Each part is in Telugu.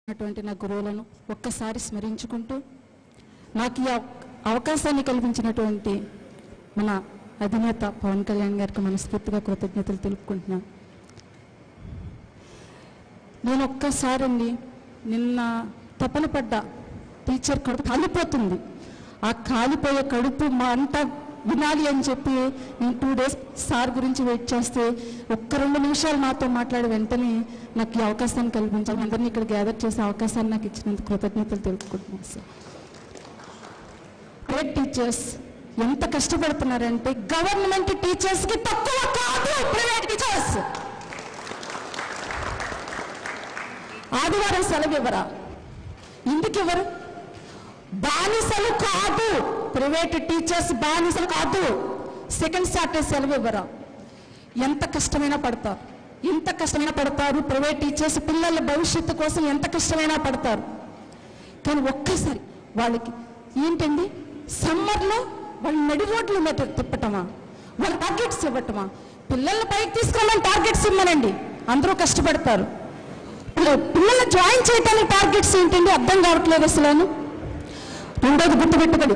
అటువంటి నా గురువులను ఒక్కసారి స్మరించుకుంటూ నాకు ఈ అవ- అవకాశాన్ని కల్పించినటువంటి మన అధినేత పవన్ కళ్యాణ్ గారికి మనస్ఫూర్తిగా కృతజ్ఞతలు తెలుపుకుంటున్నాను నేను ఒక్కసారి అండి నిన్న తపన పడ్డ టీచర్ కడుపు కాలిపోతుంది ఆ కాలిపోయే కడుపు మంట వినాలి అని చెప్పి నేను టూ డేస్ సార్ గురించి వెయిట్ చేస్తే ఒక్క రెండు నిమిషాలు నాతో మాట్లాడి వెంటనే నాకు ఈ అవకాశాన్ని కల్పించాలి అందరినీ ఇక్కడ గ్యాదర్ చేసే అవకాశాన్ని నాకు ఇచ్చినందుకు కృతజ్ఞతలు తెలుపుకుంటున్నాను సార్ గ్రేట్ టీచర్స్ ఎంత కష్టపడుతున్నారంటే గవర్నమెంట్ టీచర్స్ కి తక్కువ కాదు ప్రైవేట్ టీచర్స్ ఆదివారం సెలవు ఇవ్వరా ఎందుకు ఇవ్వరు బానిసలు కాదు ప్రైవేట్ టీచర్స్ బానిసలు కాదు సెకండ్ సాటర్డే సెలవు ఇవ్వరా ఎంత కష్టమైనా పడతారు ఎంత కష్టమైనా పడతారు ప్రైవేట్ టీచర్స్ పిల్లల భవిష్యత్తు కోసం ఎంత కష్టమైనా పడతారు కానీ ఒక్కసారి వాళ్ళకి ఏంటండి సమ్మర్లో వాళ్ళు నడి రోడ్ల మీద తిప్పటమా వాళ్ళ టార్గెట్స్ ఇవ్వటమా పిల్లల పైకి తీసుకురమ్మని టార్గెట్స్ ఇమ్మనండి అందరూ కష్టపడతారు పిల్ల- పిల్లల్ని జాయిన్ చేయడానికి టార్గెట్స్ ఏంటండి అర్థం కావట్లేదు అసలు రెండోది గుర్తుపెట్టుకోండి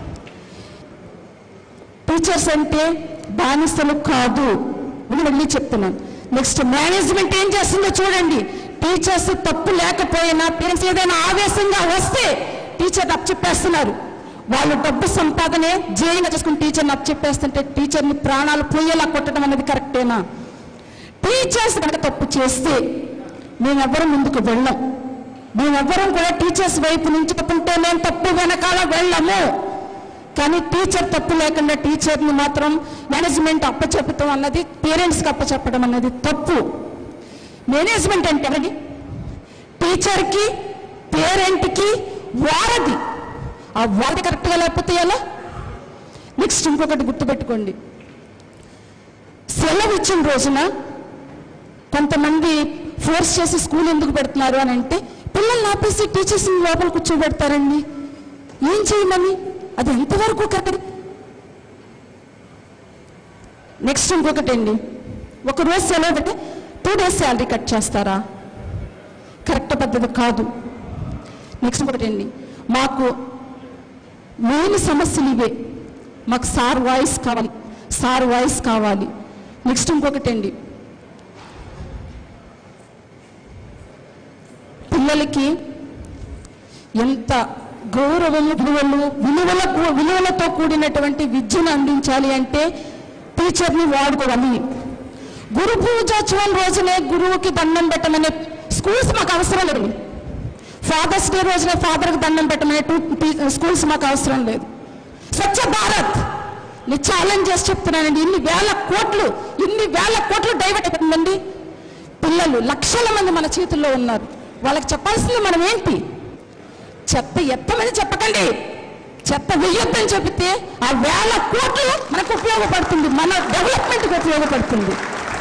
టీచర్స్ అంటే బానిసలు కాదు అని మళ్ళీ చెప్తున్నాను నెక్స్ట్ మేనేజ్మెంట్ ఏం చేస్తుందో చూడండి టీచర్స్ తప్పు లేకపోయినా పేరెంట్స్ ఏదైనా ఆవేశంగా వస్తే టీచర్ అప్పచెప్పేస్తున్నారు వాళ్ళు డబ్బు సంపాదనే జైలుగా చేసుకుని టీచర్ని అప్పచెప్పేస్తుంటే టీచర్ని ప్రాణాలు పోయేలా కొట్టడం అనేది కరెక్టేనా టీచర్స్ కనుక తప్పు చేస్తే మేమెవ్వరం ముందుకు వెళ్ళం మేమెవ్వరం కూడా టీచర్స్ వైపు నుంచి తప్పుంటే మేము తప్పు వెనకాల వెళ్ళము కానీ టీచర్ తప్పు లేకుండా టీచర్ని మాత్రం మేనేజ్మెంట్ అప్పచెప్పటం అన్నది పేరెంట్స్కి అప్పచెప్పడం అన్నది తప్పు మేనేజ్మెంట్ అంటే ఎవరిది టీచర్కి పేరెంట్కి వారధి ఆ వారధి కరెక్ట్గా లేకపోతే ఎలా నెక్స్ట్ ఇంకొకటి గుర్తుపెట్టుకోండి సెలవు ఇచ్చిన రోజున కొంతమంది ఫోర్స్ చేసి స్కూల్ ఎందుకు పెడుతున్నారు అని అంటే పిల్లల్ని ఆపేసి టీచర్స్ లోపల కూర్చోబెడతారండి ఏం చేయమని అది ఎంతవరకు కరెక్ట్ నెక్స్ట్ ఇంకొకటి అండి ఒక రోజు సెలవు పెట్టి టూ డేస్ శాలరీ కట్ చేస్తారా కరెక్ట్ పద్ధతి కాదు నెక్స్ట్ ఇంకొకటి అండి మాకు మెయిన్ సమస్యలు ఇవే మాకు సార్ వాయిస్ కావాలి సార్ వాయిస్ కావాలి నెక్స్ట్ ఇంకొకటి అండి పిల్లలకి ఎంత గౌరవము విలువలు విలువలకు విలువలతో కూడినటువంటి విద్యను అందించాలి అంటే టీచర్ని వాడుకోవాలి గురు పూజోత్సవం రోజునే గురువుకి దండం పెట్టమనే స్కూల్స్ మాకు అవసరం లేదు ఫాదర్స్ డే రోజునే ఫాదర్కి దండం పెట్టమనే టూ స్కూల్స్ మాకు అవసరం లేదు స్వచ్ఛ భారత్ నేను ఛాలెంజ్ చేసి చెప్తున్నానండి ఇన్ని వేల కోట్లు ఇన్ని వేల కోట్లు డైవర్ట్ అయిపోతుందండి పిల్లలు లక్షల మంది మన చేతుల్లో ఉన్నారు వాళ్ళకి చెప్పాల్సింది మనం ఏంటి చెత్త ఎత్తమని చెప్పకండి చెత్త వెయ్యొద్దని చెబితే ఆ వేల కోట్లు మనకు ఉపయోగపడుతుంది మన డెవలప్మెంట్కి ఉపయోగపడుతుంది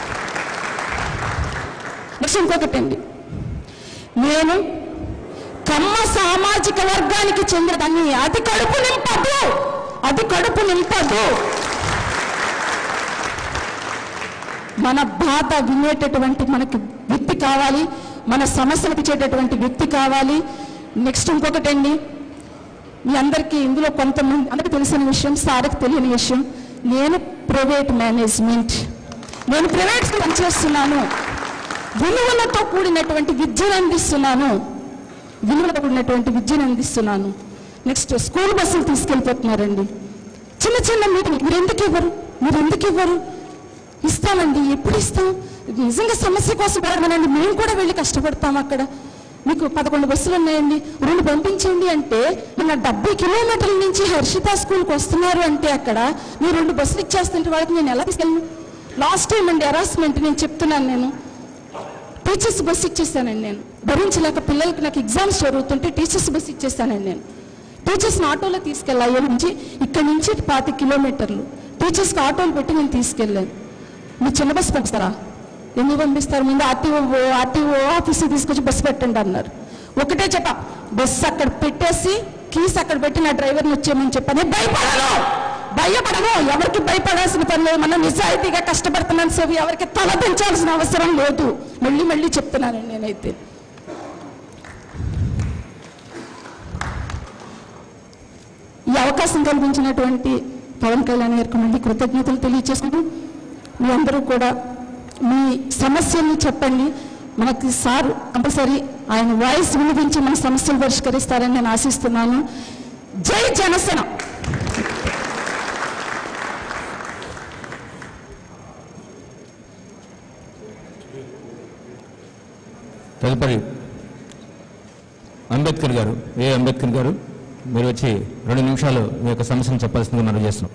నెక్స్ట్ ఇంకొకటి అండి నేను కమ్మ సామాజిక వర్గానికి చెందినదాన్ని అది కడుపు నింపదు అది కడుపు నింపదు మన బాధ వినేటటువంటి మనకి వ్యక్తి కావాలి మన సమస్యలు ఇచ్చేటటువంటి వ్యక్తి కావాలి నెక్స్ట్ ఇంకొకటి అండి మీ అందరికీ ఇందులో కొంతమంది అందరికీ తెలిసిన విషయం సార్కి తెలియని విషయం నేను ప్రైవేట్ మేనేజ్మెంట్ నేను ప్రైవేట్ పనిచేస్తున్నాను విలువలతో కూడినటువంటి విద్యను అందిస్తున్నాను విలువలతో కూడినటువంటి విద్యను అందిస్తున్నాను నెక్స్ట్ స్కూల్ బస్సులు తీసుకెళ్ళిపోతున్నారండి చిన్న చిన్న మీటింగ్ మీరు ఎందుకు ఇవ్వరు మీరు ఎందుకు ఇవ్వరు ఇస్తామండి ఎప్పుడు ఇస్తాం నిజంగా సమస్య కోసం అడగనండి మేము కూడా వెళ్ళి కష్టపడతాం అక్కడ మీకు పదకొండు బస్సులు ఉన్నాయండి రెండు పంపించండి అంటే మన డెబ్బై కిలోమీటర్ల నుంచి హర్షిత స్కూల్కి వస్తున్నారు అంటే అక్కడ మీరు రెండు బస్సులు ఇచ్చేస్తుంటే వాళ్ళకి నేను ఎలా తీసుకెళ్ళను లాస్ట్ టైం అండి హెరాస్మెంట్ నేను చెప్తున్నాను నేను టీచర్స్ బస్ ఇచ్చేసానండి నేను భరించలేక పిల్లలకి నాకు ఎగ్జామ్స్ జరుగుతుంటే టీచర్స్ బస్ ఇచ్చేసానండి నేను టీచర్స్ని ఆటోలో తీసుకెళ్ళాలి నుంచి ఇక్కడ నుంచి పాతి కిలోమీటర్లు టీచర్స్కి ఆటోలు పెట్టి నేను తీసుకెళ్ళాను మీరు చిన్న బస్సు పంపిస్తారా ఎందుకు పంపిస్తారు ముందు ఆర్టీఓ ఆర్టీఓ ఆఫీస్కి తీసుకొచ్చి బస్సు పెట్టండి అన్నారు ఒకటే చెప్ప బస్సు అక్కడ పెట్టేసి కీస్ అక్కడ పెట్టి నా డ్రైవర్ని వచ్చేయమని చెప్పాను నేను భయపడను భయపడను ఎవరికి భయపడాల్సిన పని లేదు మనం నిజాయితీగా కష్టపడుతున్నాను సేపు ఎవరికి తల పెంచాల్సిన అవసరం లేదు మళ్ళీ మళ్ళీ చెప్తున్నానండి నేనైతే అవకాశం కల్పించినటువంటి పవన్ కళ్యాణ్ గారికి మళ్ళీ కృతజ్ఞతలు తెలియజేసుకుంటూ మీ అందరూ కూడా మీ సమస్యల్ని చెప్పండి మనకి సార్ కంపల్సరీ ఆయన వాయిస్ వినిపించి మన సమస్యలు పరిష్కరిస్తారని నేను ఆశిస్తున్నాను జై జనసేన తదుపరి అంబేద్కర్ గారు ఏ అంబేద్కర్ గారు మీరు వచ్చి రెండు నిమిషాలు మీ యొక్క సమస్యను చెప్పాల్సిందిగా మనం చేస్తున్నాం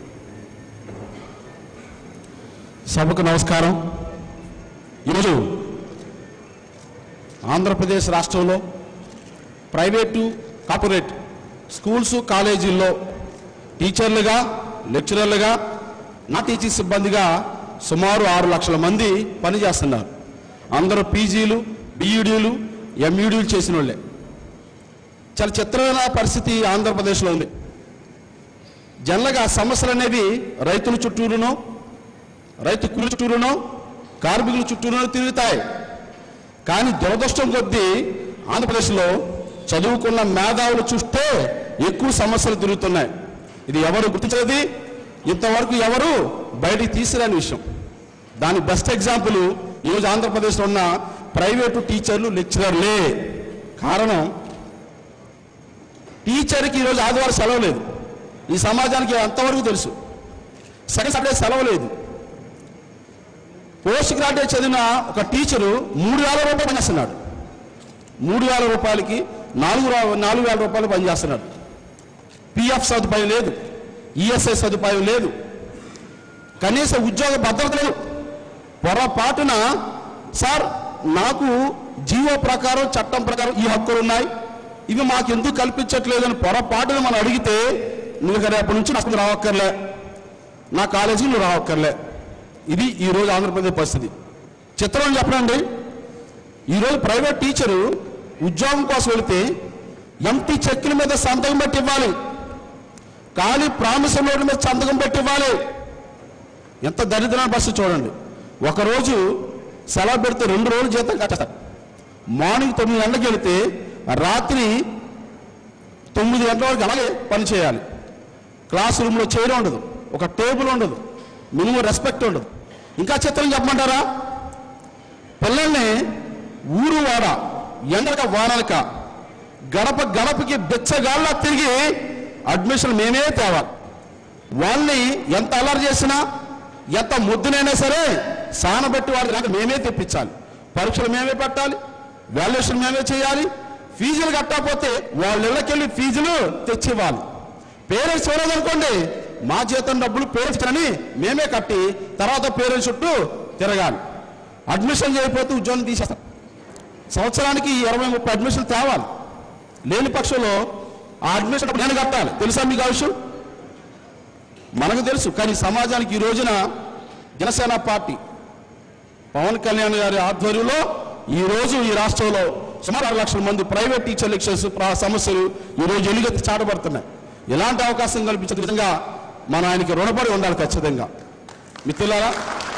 సభకు నమస్కారం ఈరోజు ఆంధ్రప్రదేశ్ రాష్ట్రంలో ప్రైవేటు కార్పొరేట్ స్కూల్స్ కాలేజీల్లో టీచర్లుగా లెక్చరర్లుగా నా టీచింగ్ సిబ్బందిగా సుమారు ఆరు లక్షల మంది పనిచేస్తున్నారు అందరూ పీజీలు బీఈడీలు ఎంఈడీలు చేసిన వాళ్ళే చాలా చిత్రమైన పరిస్థితి ఆంధ్రప్రదేశ్లో ఉంది జనరల్గా సమస్యలు అనేవి రైతుల చుట్టూరునో రైతు కూలి చుట్టూరునో కార్మికుల చుట్టూరునో తిరుగుతాయి కానీ దురదృష్టం కొద్దీ ఆంధ్రప్రదేశ్లో చదువుకున్న మేధావులు చూస్తే ఎక్కువ సమస్యలు తిరుగుతున్నాయి ఇది ఎవరు గుర్తించలేదు ఇంతవరకు ఎవరు బయటికి తీసుకురాని విషయం దాని బెస్ట్ ఎగ్జాంపుల్ ఈరోజు ఆంధ్రప్రదేశ్లో ఉన్న ప్రైవేటు టీచర్లు లెక్చరర్లే కారణం టీచర్కి ఈరోజు ఆదివారం సెలవు లేదు ఈ సమాజానికి అంతవరకు తెలుసు సెకండ్ సాటర్డే సెలవు లేదు పోస్ట్ గ్రాడ్యుయేట్ చదివిన ఒక టీచరు మూడు వేల రూపాయలు పనిచేస్తున్నాడు మూడు వేల రూపాయలకి నాలుగు రా- నాలుగు వేల రూపాయలు పనిచేస్తున్నాడు పిఎఫ్ సదుపాయం లేదు ఈఎస్ఐ సదుపాయం లేదు కనీస ఉద్యోగ భద్రత లేదు పొరపాటున సార్ నాకు జీవో ప్రకారం చట్టం ప్రకారం ఈ హక్కులు ఉన్నాయి ఇవి మాకు ఎందుకు కల్పించట్లేదు అని పొరపాటున మనం అడిగితే నువ్వు రేపటి నుంచి నాకు రావక్కర్లే నా కాలేజీకి నువ్వు రావక్కర్లే ఇది ఈరోజు ఆంధ్రప్రదేశ్ పరిస్థితి చిత్రం చెప్పండి ఈరోజు ప్రైవేట్ టీచరు ఉద్యోగం కోసం వెళితే ఎంటీ చెక్కుల మీద సంతకం పెట్టి ఇవ్వాలి ఖాళీ ప్రామిస్ నోట్ల మీద సంతకం పెట్టి ఇవ్వాలి ఎంత దరిద్రమైన పరిస్థితి చూడండి ఒకరోజు సెలవు పెడితే రెండు రోజులు జీతం కట్టారు మార్నింగ్ తొమ్మిది గంటలకు వెళితే రాత్రి తొమ్మిది గంటల వరకు అలాగే పని చేయాలి క్లాస్ రూమ్లో చైర్ ఉండదు ఒక టేబుల్ ఉండదు మినిమం రెస్పెక్ట్ ఉండదు ఇంకా చిత్రం చెప్పమంటారా పిల్లల్ని ఊరు వాడ ఎండక వానలక గడప గడపకి బెచ్చగాళ్ళ తిరిగి అడ్మిషన్ మేమే తేవాలి వాళ్ళని ఎంత అలర్ చేసినా ఎంత ముద్దునైనా సరే సానబెట్టి వాళ్ళకి దాకా మేమే తెప్పించాలి పరీక్షలు మేమే పెట్టాలి వాల్యుయేషన్ మేమే చేయాలి ఫీజులు కట్టకపోతే వాళ్ళ ఇళ్ళకెళ్ళి ఫీజులు తెచ్చివ్వాలి పేరెంట్స్ ఇవ్వలేదనుకోండి మా జీతం డబ్బులు పేరెంట్స్ అని మేమే కట్టి తర్వాత పేరెంట్స్ చుట్టూ తిరగాలి అడ్మిషన్ చేయకపోతే ఉద్యోగం తీసేస్తాం సంవత్సరానికి ఇరవై ముప్పై అడ్మిషన్ తేవాలి లేని పక్షంలో ఆ అడ్మిషన్ నేను కట్టాలి తెలుసా మీకు ఆ విషయం మనకు తెలుసు కానీ సమాజానికి ఈ రోజున జనసేన పార్టీ పవన్ కళ్యాణ్ గారి ఆధ్వర్యంలో ఈ రోజు ఈ రాష్ట్రంలో సుమారు ఆరు లక్షల మంది ప్రైవేట్ టీచర్ లెక్చర్స్ ప్ర- సమస్యలు ఈ రోజు ఎలుగెత్తి చాటబడుతున్నాయి ఇలాంటి అవకాశం కల్పించే విధంగా మనం ఆయనకి రుణపడి ఉండాలి ఖచ్చితంగా మిత్రులారా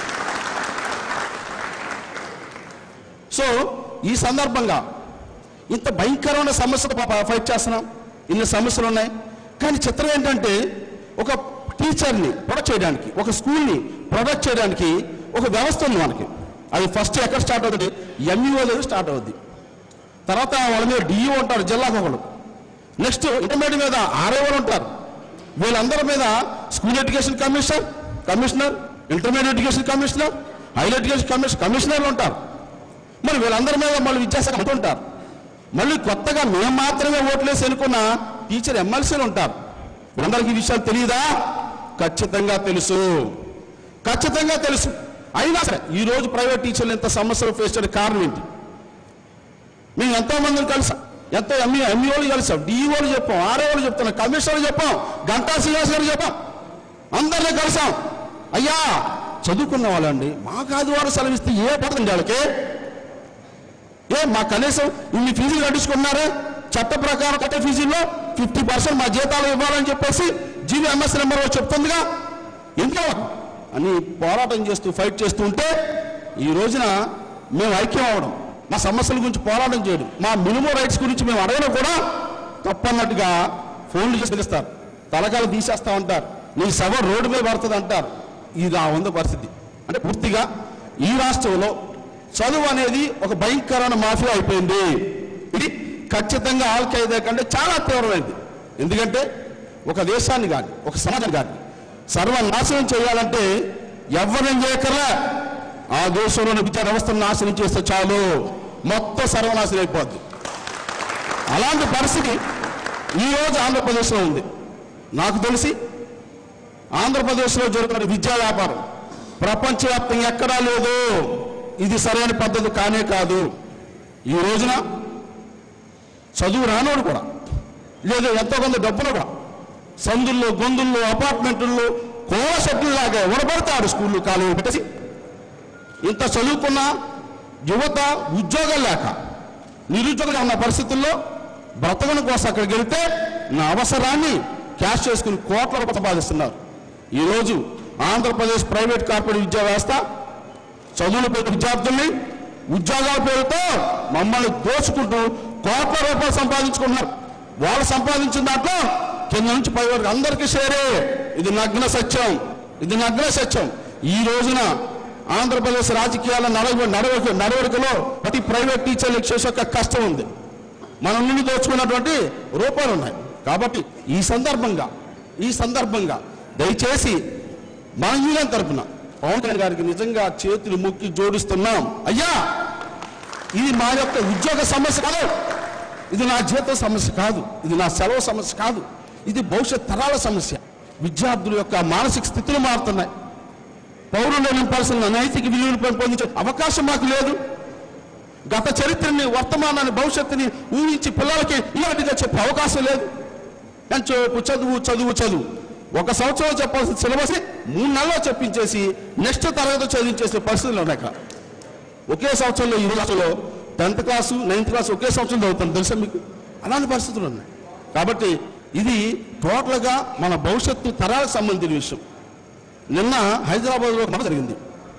సో ఈ సందర్భంగా ఇంత భయంకరమైన సమస్యతో పాప- ఫైట్ చేస్తున్నాం ఇన్ని సమస్యలు ఉన్నాయి కానీ చిత్రం ఏంటంటే ఒక టీచర్ని ప్రొడక్ట్ చేయడానికి ఒక స్కూల్ని ప్రొడక్ట్ చేయడానికి ఒక వ్యవస్థ ఉంది మనకి అది ఫస్ట్ ఎక్కడ స్టార్ట్ అవుతుంది ఎంఈఓ దగ్గర స్టార్ట్ అవుద్ది తర్వాత వాళ్ళ మీద డిఈఓ ఉంటారు జిల్లాకు ఒకడు నెక్స్ట్ ఇంటర్మీడియట్ మీద ఆర్ఐఓలు ఉంటారు వీళ్ళందరి మీద school education commissioner commissioner intermediate education commissioner higher education commission కమిషనర్లు ఉంటారు మరి వీళ్ళందరి మీద మళ్ళీ విద్యాశాఖ మంత్రులు ఉంటారు మళ్ళీ కొత్తగా మేము మాత్రమే ఓట్లేసి ఎన్నుకున్న టీచర్ ఎమ్మెల్సీలు ఉంటారు వీళ్ళందరికీ ఈ విషయాలు తెలియదా ఖచ్చితంగా తెలుసు ఖచ్చితంగా తెలుసు అయినా సరే ఈ రోజు ప్రైవేట్ టీచర్లు ఎంత సమస్యలు ఫేస్ చేయడానికి కారణం ఏంటి మేము ఎంతో మందిని కలిసాం ఎంతో ఎంఈ ఎంఈఓలు కలిసాం డిఈఓలు చెప్పాం ఆర్ఓలు చెప్తున్నాం కమిషనర్లు చెప్పాం గంటా శ్రీనివాస్ గారు చెప్పాం అందరినీ కలిసాం అయ్యా చదువుకున్న వాళ్ళండి మాకు ఆదివారం సెలవిస్తే ఏ పడుతుంది వాళ్ళకి ఏ మా కనీసం ఇన్ని ఫీజులు కట్టించుకున్నారే చట్ట ప్రకారం కట్టే ఫీజుల్లో ఫిఫ్టీ పర్సెంట్ మా జీతాలు ఇవ్వాలని చెప్పేసి జీవీ ఎంఎస్ నెంబర్ చెప్తుందిగా ఎందుకు అని పోరాటం చేస్తూ ఫైట్ చేస్తూ ఉంటే ఈ రోజున మేము ఐక్యం అవ్వడం మా సమస్యల గురించి పోరాటం చేయడం మా మినిమం రైట్స్ గురించి మేము అడగడం కూడా తప్పన్నట్టుగా ఫోన్లు చేసి తెలుస్తారు తలకాలు తీసేస్తా ఉంటారు నీ శవ రోడ్డు మీద పడుతుంది అంటారు ఇది ఆ ఉంది పరిస్థితి అంటే పూర్తిగా ఈ రాష్ట్రంలో చదువు అనేది ఒక భయంకరమైన మాఫియా అయిపోయింది ఇది ఖచ్చితంగా ఆల్ ఖైదా కంటే చాలా తీవ్రమైనది ఎందుకంటే ఒక దేశాన్ని కానీ ఒక సమాజం కానీ సర్వనాశనం చేయాలంటే ఎవరిని చేయకరా ఆ దేశంలోని విద్యా వ్యవస్థను నాశనం చేస్తే చాలు మొత్తం సర్వనాశనం అయిపోద్ది అలాంటి పరిస్థితి ఈరోజు ఆంధ్రప్రదేశ్లో ఉంది నాకు తెలిసి ఆంధ్రప్రదేశ్లో జరుగుతున్న విద్యా వ్యాపారం ప్రపంచవ్యాప్తంగా ఎక్కడా లేదు ఇది సరైన పద్ధతి కానే కాదు ఈ రోజున చదువు రానోడు కూడా లేదా ఎంతో కొంత డబ్బులు కూడా సందుల్లో గొంతుల్లో అపార్ట్మెంట్లో కోల షెడ్యూల్లాగా ఎవడబడతాడు స్కూళ్ళు కాలేజీ పెట్టేసి ఇంత చదువుకున్న యువత ఉద్యోగాలు లేక నిరుద్యోగులుగా ఉన్న పరిస్థితుల్లో బ్రతకడం కోసం అక్కడికి వెళ్తే నా అవసరాన్ని క్యాష్ చేసుకుని కోట్ల రూపాయలు సంపాదిస్తున్నారు ఈరోజు ఆంధ్రప్రదేశ్ ప్రైవేట్ కార్పొరేట్ విద్యా వ్యవస్థ చదువులు పెట్టిన విద్యార్థుల్ని ఉద్యోగాల పేరుతో మమ్మల్ని దోచుకుంటూ కోట్ల రూపాయలు సంపాదించుకుంటున్నారు వాళ్ళు సంపాదించిన దాంట్లో కింద నుంచి పై వరకు అందరికీ షేరే ఇది నగ్న సత్యం ఇది నగ్న సత్యం ఈ రోజున ఆంధ్రప్రదేశ్ రాజకీయాల నడవ నడవడిక నడవడికలో ప్రతి ప్రైవేట్ టీచర్లకు చేసే ఒక కష్టం ఉంది మన నుండి దోచుకున్నటువంటి రూపాయలు ఉన్నాయి కాబట్టి ఈ సందర్భంగా ఈ సందర్భంగా దయచేసి మన యూనియన్ తరపున పవన్ కళ్యాణ్ గారికి నిజంగా చేతులు మొక్కి జోడిస్తున్నాం అయ్యా ఇది మా యొక్క ఉద్యోగ సమస్య కాదు ఇది నా జీతం సమస్య కాదు ఇది నా సెలవు సమస్య కాదు ఇది భవిష్యత్ తరాల సమస్య విద్యార్థుల యొక్క మానసిక స్థితులు మారుతున్నాయి పౌరులు నింపాల్సిన నైతిక విలువలు పెంపొందించే అవకాశం మాకు లేదు గత చరిత్రని వర్తమానాన్ని భవిష్యత్తుని ఊహించి పిల్లలకి ఇలాంటిగా చెప్పే అవకాశం లేదు కానీ చెప్పు చదువు చదువు చదువు ఒక సంవత్సరం చెప్పాల్సిన సిలబస్ మూడు నెలల్లో చెప్పించేసి నెక్స్ట్ తరగతి చదివించేసే పరిస్థితులు ఉన్నాయి ఇక్కడ ఒకే సంవత్సరంలో ఈ రోజులో టెన్త్ క్లాసు నైన్త్ క్లాస్ ఒకే సంవత్సరం చదువుతాను తెలుసా మీకు అలాంటి పరిస్థితులు ఉన్నాయి కాబట్టి ఇది టోటల్గా మన భవిష్యత్తు తరాలకు సంబంధించిన విషయం నిన్న హైదరాబాద్లో ఒక మాట జరిగింది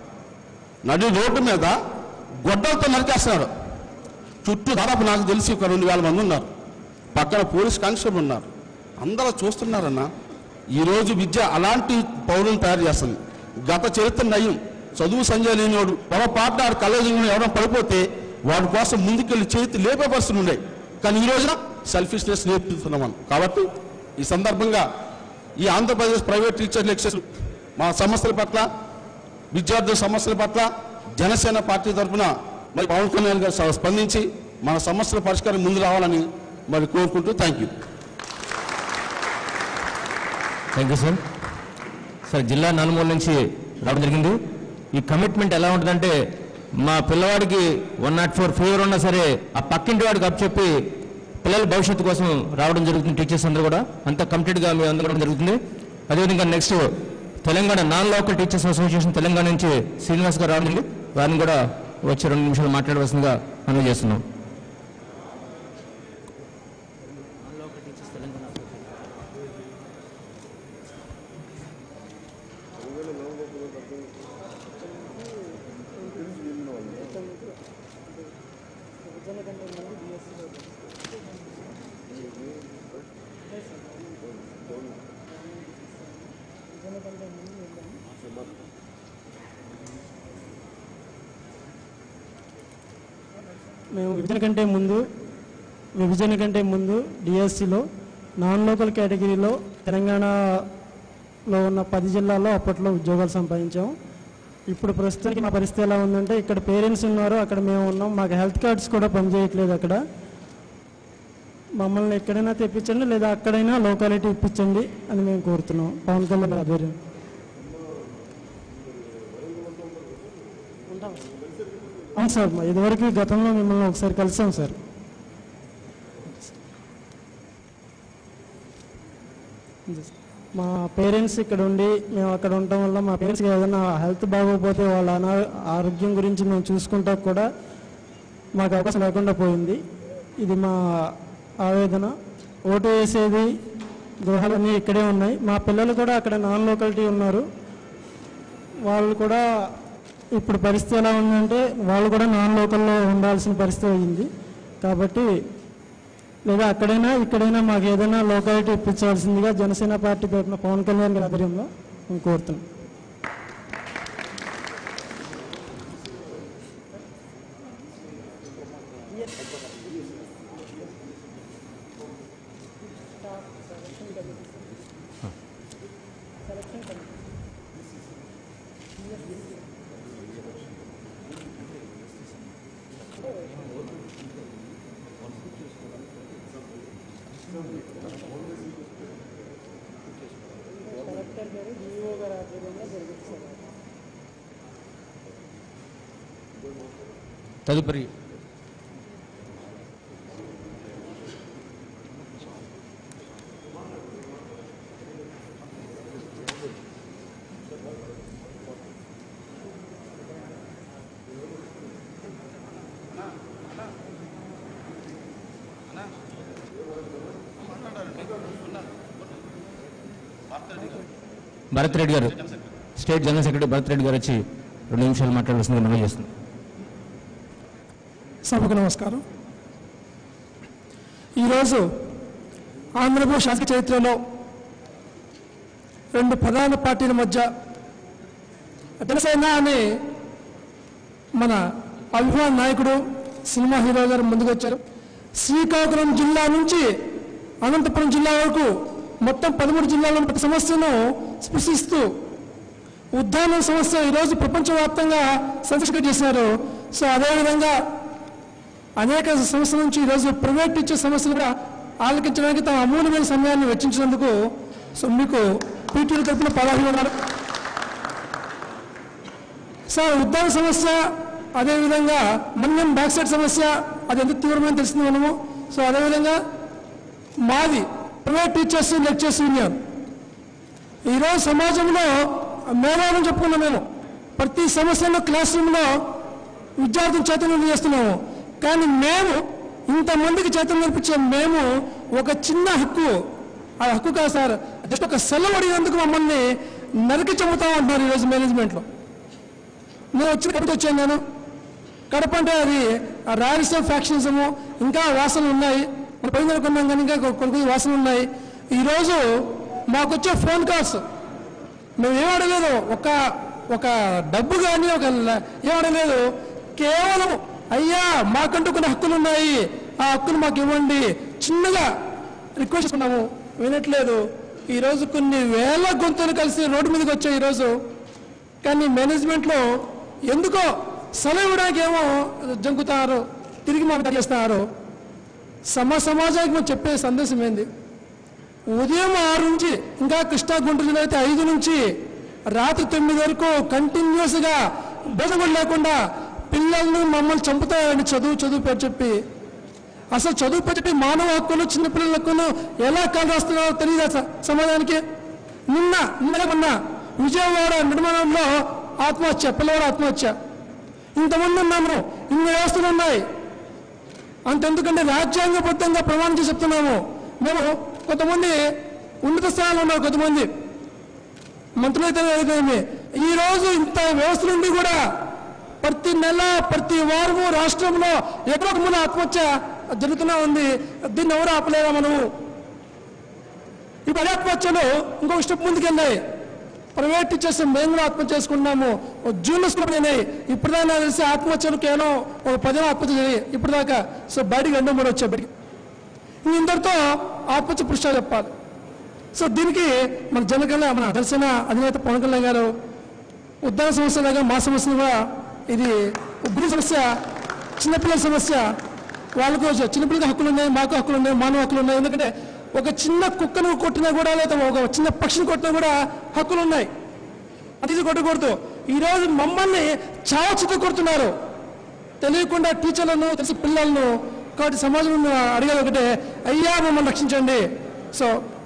నడి రోడ్డు మీద గొడ్డలతో నరికేస్తున్నాడు చుట్టూ దాదాపు నాకు తెలిసి ఒక రెండు వేల మంది ఉన్నారు పక్కన పోలీస్ కానిస్టేబుల్ ఉన్నారు అందరూ చూస్తున్నారన్న ఈరోజు విద్య అలాంటి పౌరులను తయారు చేస్తుంది గత చరిత్ర నయం చదువు సంజయ్ లేనివాడు ఎవరో పాట కళ్ళజంగా ఎవరో పడిపోతే వాడి కోసం ముందుకెళ్ళి చేతి లేపే పరిస్థితులు ఉన్నాయి కానీ ఈ రోజున సెల్ఫిష్నెస్ నేర్పుతున్నాం మనం కాబట్టి ఈ సందర్భంగా ఈ ఆంధ్రప్రదేశ్ ప్రైవేట్ టీచర్ లెక్చర్స్ మా సమస్యల పట్ల విద్యార్థుల సమస్యల పట్ల జనసేన పార్టీ తరఫున మరి పవన్ కళ్యాణ్ గారు స- స్పందించి మన సమస్యల పరిష్కారం ముందు రావాలని మరి కోరుకుంటూ thank you thank you sir sir జిల్లా నలుమూల నుంచి రావడం జరిగింది ఈ కమిట్మెంట్ ఎలా ఉంటుందంటే మా పిల్లవాడికి వన్ నాట్ ఫోర్ ఫీవర్ ఉన్నా సరే ఆ పక్కింటి వాడికి అప్ చెప్పి పిల్లల భవిష్యత్తు కోసం రావడం జరుగుతుంది టీచర్స్ అందరూ కూడా అంత కంప్లీట్గా మేము అందరం జరుగుతుంది అదేవిధంగా next Telangana non local teachers association Telangana నుంచి శ్రీనివాస్ గారు రావడం జరిగింది వారిని కూడా వచ్చే రెండు నిమిషాలు మాట్లాడవలసిందిగా మనం చేస్తున్నాం మేము విభజన కంటే ముందు విభజన కంటే ముందు డిఎస్సిలో నాన్ లోకల్ కేటగిరీలో తెలంగాణలో ఉన్న పది జిల్లాల్లో అప్పట్లో ఉద్యోగాలు సంపాదించాము ఇప్పుడు ప్రస్తుతానికి మా పరిస్థితి ఎలా ఉందంటే ఇక్కడ పేరెంట్స్ ఉన్నారు అక్కడ మేము ఉన్నాం మాకు హెల్త్ కార్డ్స్ కూడా పనిచేయట్లేదు అక్కడ మమ్మల్ని ఎక్కడైనా తెప్పించండి లేదా అక్కడైనా లోకాలిటీ ఇప్పించండి అని మేము కోరుతున్నాం పవన్ కళ్యాణ్ ఆధ్వర్యం అవును సార్ మా ఇదివరకు గతంలో మిమ్మల్ని ఒకసారి కలిసాం సార్ మా పేరెంట్స్ ఇక్కడ ఉండి మేము అక్కడ ఉండటం వల్ల మా పేరెంట్స్కి ఏదైనా హెల్త్ బాగోకపోతే వాళ్ళ అనా ఆరోగ్యం గురించి మేము చూసుకుంటా కూడా మాకు అవకాశం లేకుండా పోయింది ఇది మా ఆవేదన ఓటు వేసేది గృహాలన్నీ ఇక్కడే ఉన్నాయి మా పిల్లలు కూడా అక్కడ నాన్ లోకాలిటీ ఉన్నారు వాళ్ళు కూడా ఇప్పుడు పరిస్థితి ఎలా ఉందంటే వాళ్ళు కూడా నాన్ లోకల్లో ఉండాల్సిన పరిస్థితి అయింది కాబట్టి లేదా అక్కడైనా ఇక్కడైనా మాకు ఏదైనా లోకాలిటీ ఇప్పించవలసిందిగా జనసేన పార్టీ తరఫున పవన్ కళ్యాణ్ గారి ఆధ్వర్యంలో మేము కోరుతున్నాం తదుపరి భరత్ రెడ్డి గారు state general secretary Bharat Reddy గారు వచ్చి రెండు నిమిషాలు మాట్లాడాల్సిందిగా మనవి చేస్తుంది సభకు నమస్కారం ఈరోజు ఆంధ్రప్రదేశ్ రాజకీయ చరిత్రలో రెండు ప్రధాన పార్టీల మధ్య జనసేన అనే మన అభిమాన నాయకుడు సినిమా హీరో గారు ముందుకు వచ్చారు శ్రీకాకుళం జిల్లా నుంచి అనంతపురం జిల్లా వరకు మొత్తం పదమూడు జిల్లాల్లో ప్రతి సమస్యను స్పృశిస్తూ ఉద్దాన సమస్య ఈరోజు ప్రపంచవ్యాప్తంగా సంస్కృతి చేశారు సో అదేవిధంగా అనేక సంస్థల నుంచి ఈరోజు ప్రైవేట్ ఇచ్చే సమస్యలు కూడా ఆలకించడానికి తమ అమూల్యమైన సమయాన్ని వెచ్చించినందుకు సో మీకు పీటీల తరఫున పదహారు ఉన్నారు సార్ ఉద్దాన సమస్య అదేవిధంగా మన్యం బ్యాక్ సైడ్ సమస్య అది ఎంత తీవ్రమైన తెలిసింది మనము సో అదేవిధంగా మాది ప్రైవేట్ టీచర్స్ లెక్చర్స్ యూనియన్ ఈరోజు సమాజంలో మేధావులను చెప్పుకున్నాం మేము ప్రతి సమస్యలో క్లాస్ రూమ్లో విద్యార్థులు చైతన్యం చేస్తున్నాము కానీ మేము ఇంతమందికి చైతన్యం నేర్పించే మేము ఒక చిన్న హక్కు ఆ హక్కు కాదు సార్ జస్ట్ ఒక సెలవు అడిగినందుకు మమ్మల్ని నరికి చెబుతాం అంటున్నారు ఈరోజు మేనేజ్మెంట్లో నేను వచ్చిన కడప వచ్చాను నేను కడప అంటే అది ఆ రాయలసీమ ఫ్యాక్షనిజము ఇంకా వాసనలు ఉన్నాయి మన పైన కొన్నాం కానీ ఇంకా కొన్ని కొన్ని వాసనలు ఉన్నాయి ఈరోజు మాకు వచ్చే ఫోన్ కాల్స్ మేము ఏం అడగలేదు ఒక ఒక డబ్బు కానీ ఒక ల- ఏం అడగలేదు కేవలం అయ్యా మాకంటూ కొన్ని హక్కులు ఉన్నాయి ఆ హక్కులు మాకు ఇవ్వండి చిన్నగా రిక్వెస్ట్ చేసుకున్నాము వినట్లేదు ఈరోజు కొన్ని వేల గొంతులు కలిసి రోడ్డు మీదకి వచ్చాయి ఈరోజు కానీ మేనేజ్మెంట్లో ఎందుకో సెలవు ఇవ్వడానికి ఏమో జంకుతారు తిరిగి మాకు చేస్తున్నారు సమ సమాజానికి మనం చెప్పే సందేశం ఏంది ఉదయం ఆరు నుంచి ఇంకా కృష్ణా గుంటూరు జిల్లా అయితే ఐదు నుంచి రాత్రి తొమ్మిది వరకు కంటిన్యూస్గా భోజనం లేకుండా పిల్లల్ని మమ్మల్ని చంపుతారని చదువు చదువు పేరు చెప్పి అసలు చదువు పేరు చెప్పి మానవ హక్కులు చిన్నపిల్లల హక్కులు ఎలా కాలు రాస్తున్నారో తెలియదా స- సమాజానికి నిన్న నిన్న మొన్న విజయవాడ నిర్మాణంలో ఆత్మహత్య పిల్లవాడు ఆత్మహత్య ఇంతమంది ఉన్నాము ఇన్ని వ్యవస్థలు ఉన్నాయి అంతెందుకంటే రాజ్యాంగబద్ధంగా ప్రమాణం చేసి చెప్తున్నాము మేము కొంతమంది ఉన్నత స్థానాలు ఉన్నారు కొంతమంది మంత్రులైతే ఏదైతే ఈ రోజు ఇంత వ్యవస్థ నుండి కూడా ప్రతి నెల ప్రతి వారము రాష్ట్రంలో ఎక్కడో ఒక మూల ఆత్మహత్య జరుగుతూనే ఉంది దీన్ని ఎవరు ఆపలేరా మనము ఇప్పుడు అదే ఆత్మహత్యలు ఇంకొక స్టెప్ ముందుకెళ్ళాయి ప్రైవేట్ టీచర్స్ మేము కూడా ఆత్మహత్య చేసుకున్నాము జూన్ స్కూల్ అయినాయి ఇప్పుడు దాకా నాకు తెలిసి ఆత్మహత్యలు కేవలం ఒక పదిహేను ఆత్మహత్య జరిగాయి ఇప్పుడు దాకా సో బయటికి రెండు మూడు వచ్చాయి బయటికి ఇంక ఇందరితో ఆత్మహత్య పురుషాలు చెప్పాలి సో దీనికి మన జనగణ మన దర్శన అధినేత పవన్ కళ్యాణ్ గారు ఉద్దాన సమస్య లాగా మా సమస్యలు కూడా ఇది ఉగ్ర సమస్య చిన్నపిల్లల సమస్య వాళ్ళకు చిన్నపిల్లలకి హక్కులు ఉన్నాయి మాకు హక్కులు ఉన్నాయి మానవ హక్కులు ఉన్నాయి ఎందుకంటే ఒక చిన్న కుక్కను కొట్టినా కూడా లేదా ఒక చిన్న పక్షిని కొట్టినా కూడా హక్కులు ఉన్నాయి అది కొట్టకూడదు ఈరోజు మమ్మల్ని చాలా చిత్త కొడుతున్నారు తెలియకుండా టీచర్లను తెలిసి పిల్లలను కాబట్టి సమాజం అడిగేది ఒకటే అయ్యా మమ్మల్ని రక్షించండి సో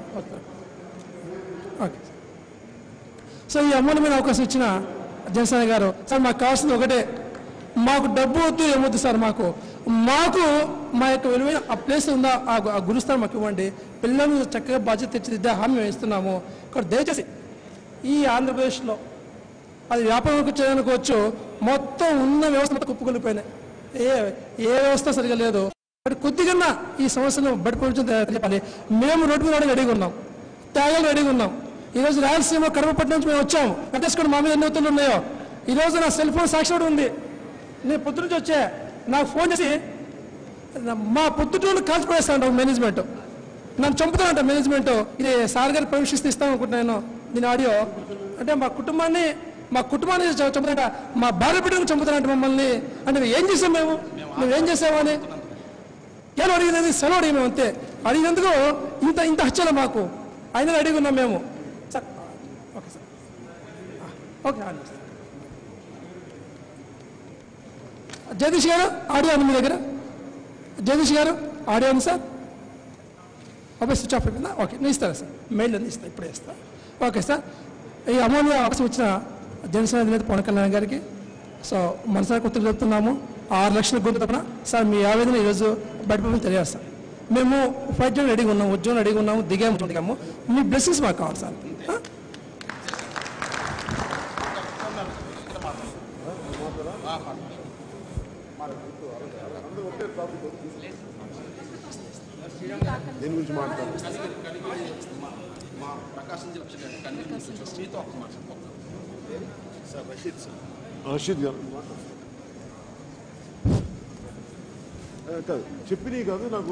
ఓకే సో ఈ అమూల్యమైన అవకాశం ఇచ్చిన జనసేన గారు సార్ మాకు కావాల్సింది ఒకటే మాకు డబ్బు వద్దు ఏమొద్దు సార్ మాకు మాకు మా యొక్క విలువైన ఆ ప్లేస్ ఉందా ఆ గు- ఆ గురుస్థానం మాకు ఇవ్వండి పిల్లలను చక్కగా బాధ్యత తెచ్చిదిద్దే హామీ మేము ఇస్తున్నాము ఇక్కడ దయచేసి ఈ ఆంధ్రప్రదేశ్లో అది వ్యాపారం చేయడానికోవచ్చు మొత్తం ఉన్న వ్యవస్థ మొత్తం కుప్పకొలిపోయినాయి ఏ ఏ వ్యవస్థ సరిగా లేదు బట్ కొద్దిగా ఈ సమస్యను బయట ప్రపంచం చెప్పాలి మేము రోడ్డు మీద రావడానికి రెడీగా ఉన్నాం త్యాగాలు రెడీగా ఉన్నాం ఈ రోజు రాయలసీమ కడపపట్నం నుంచి మేము వచ్చాము కట్టేసుకుని మా మీద ఎన్ని ఒత్తులు ఉన్నాయో ఈ రోజు నా సెల్ ఫోన్ సాక్షి కూడా ఉంది నేను పొద్దు నుంచి వచ్చే నాకు ఫోన్ చేసి మా పొద్దుటూరు కాల్చిపడేస్తాను మేనేజ్మెంట్ నన్ను చంపుతానంట మేనేజ్మెంట్ ఇది సార్ గారి పర్మిషన్ ఇస్తాం అనుకుంటున్నాను దీని ఆడియో అంటే మా కుటుంబాన్ని మా కుటుంబాన్ని చ- చంపుతారంట మా భార్య బిడ్డను చంపుతారంట మమ్మల్ని అంటే మేము ఏం చేసాం మేము మేము ఏం చేసాము అని ఎలా అడిగినది సెలవు అడిగి మేము అంతే అడిగినందుకు ఇంత ఇంత హత్యలు మాకు అయినా అడిగి ఉన్నాం మేము sir okay sir okay audio. Jagadish గారు ఆడియో ఉంది మీ దగ్గర జగదీష్ గారు ఆడియో ఉంది సార్ ఓకే స్విచ్ ఆఫ్ అయిపోయిందా ఓకే నేను ఇస్తాను సార్ మెయిల్ ఇస్తాను ఇప్పుడే ఇస్తాను ఓకే సార్ ఈ అమూల్య అవకాశం ఇచ్చిన జనసేన అధినేత పవన్ కళ్యాణ్ గారికి సో మనసారి కొత్తలు చెప్తున్నాము ఆరు లక్షల గొంతు తప్పన సార్ మీ ఆవేదన ఈరోజు బయటపడి తెలియజేస్తాం మేము ఫైట్ చేయడం రెడీగా ఉన్నాము ఉద్యోగం రెడీగా ఉన్నాము దిగాము దిగాము మీ బ్లెస్సింగ్స్ మాకు కావాలి సార్ ఆ? దేని గురించి మాట్లాడాలి రషీద్ గారు ఆ, కాదు చెప్పినవి కాదు నాకు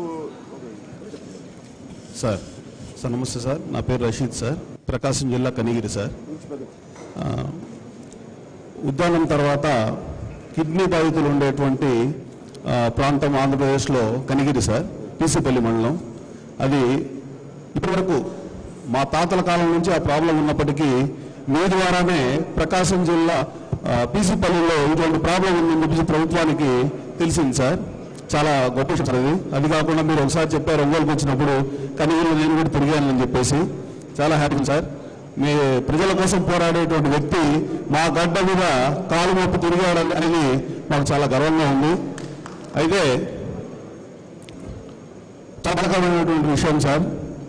సార్ సార్ నమస్తే సార్ నా పేరు రషీద్ సార్ ప్రకాశం జిల్లా కనిగిరి సార్ ఆ, ఉద్దానం తర్వాత కిడ్నీ బాధితులు ఉండేటువంటి ఆ, ప్రాంతం ఆంధ్రప్రదేశ్లో కనిగిరి సార్ పీసీపల్లి మండలం అది ఇప్పటివరకు మా తాతల కాలం నుంచి ఆ ప్రాబ్లం ఉన్నప్పటికీ మీ ద్వారానే ప్రకాశం జిల్లా ఆ, పీసీపల్లిలో ఇటువంటి ప్రాబ్లం ఉందని చెప్పేసి ప్రభుత్వానికి తెలిసింది సార్ చాలా గొప్ప విషయం సార్ అది అది కాకుండా మీరు ఒకసారి చెప్పారు ఒంగోలుకి వచ్చినప్పుడు కనిగిరిలో నేను కూడా తిరిగానని చెప్పేసి చాలా హ్యాపీ సార్ మీ ప్రజల కోసం పోరాడేటువంటి వ్యక్తి మా గడ్డ మీద కాలు మోపు తిరిగాడు అనేది మాకు చాలా గర్వంగా ఉంది అయితే చాలా బాధాకరమైనటువంటి విషయం సార్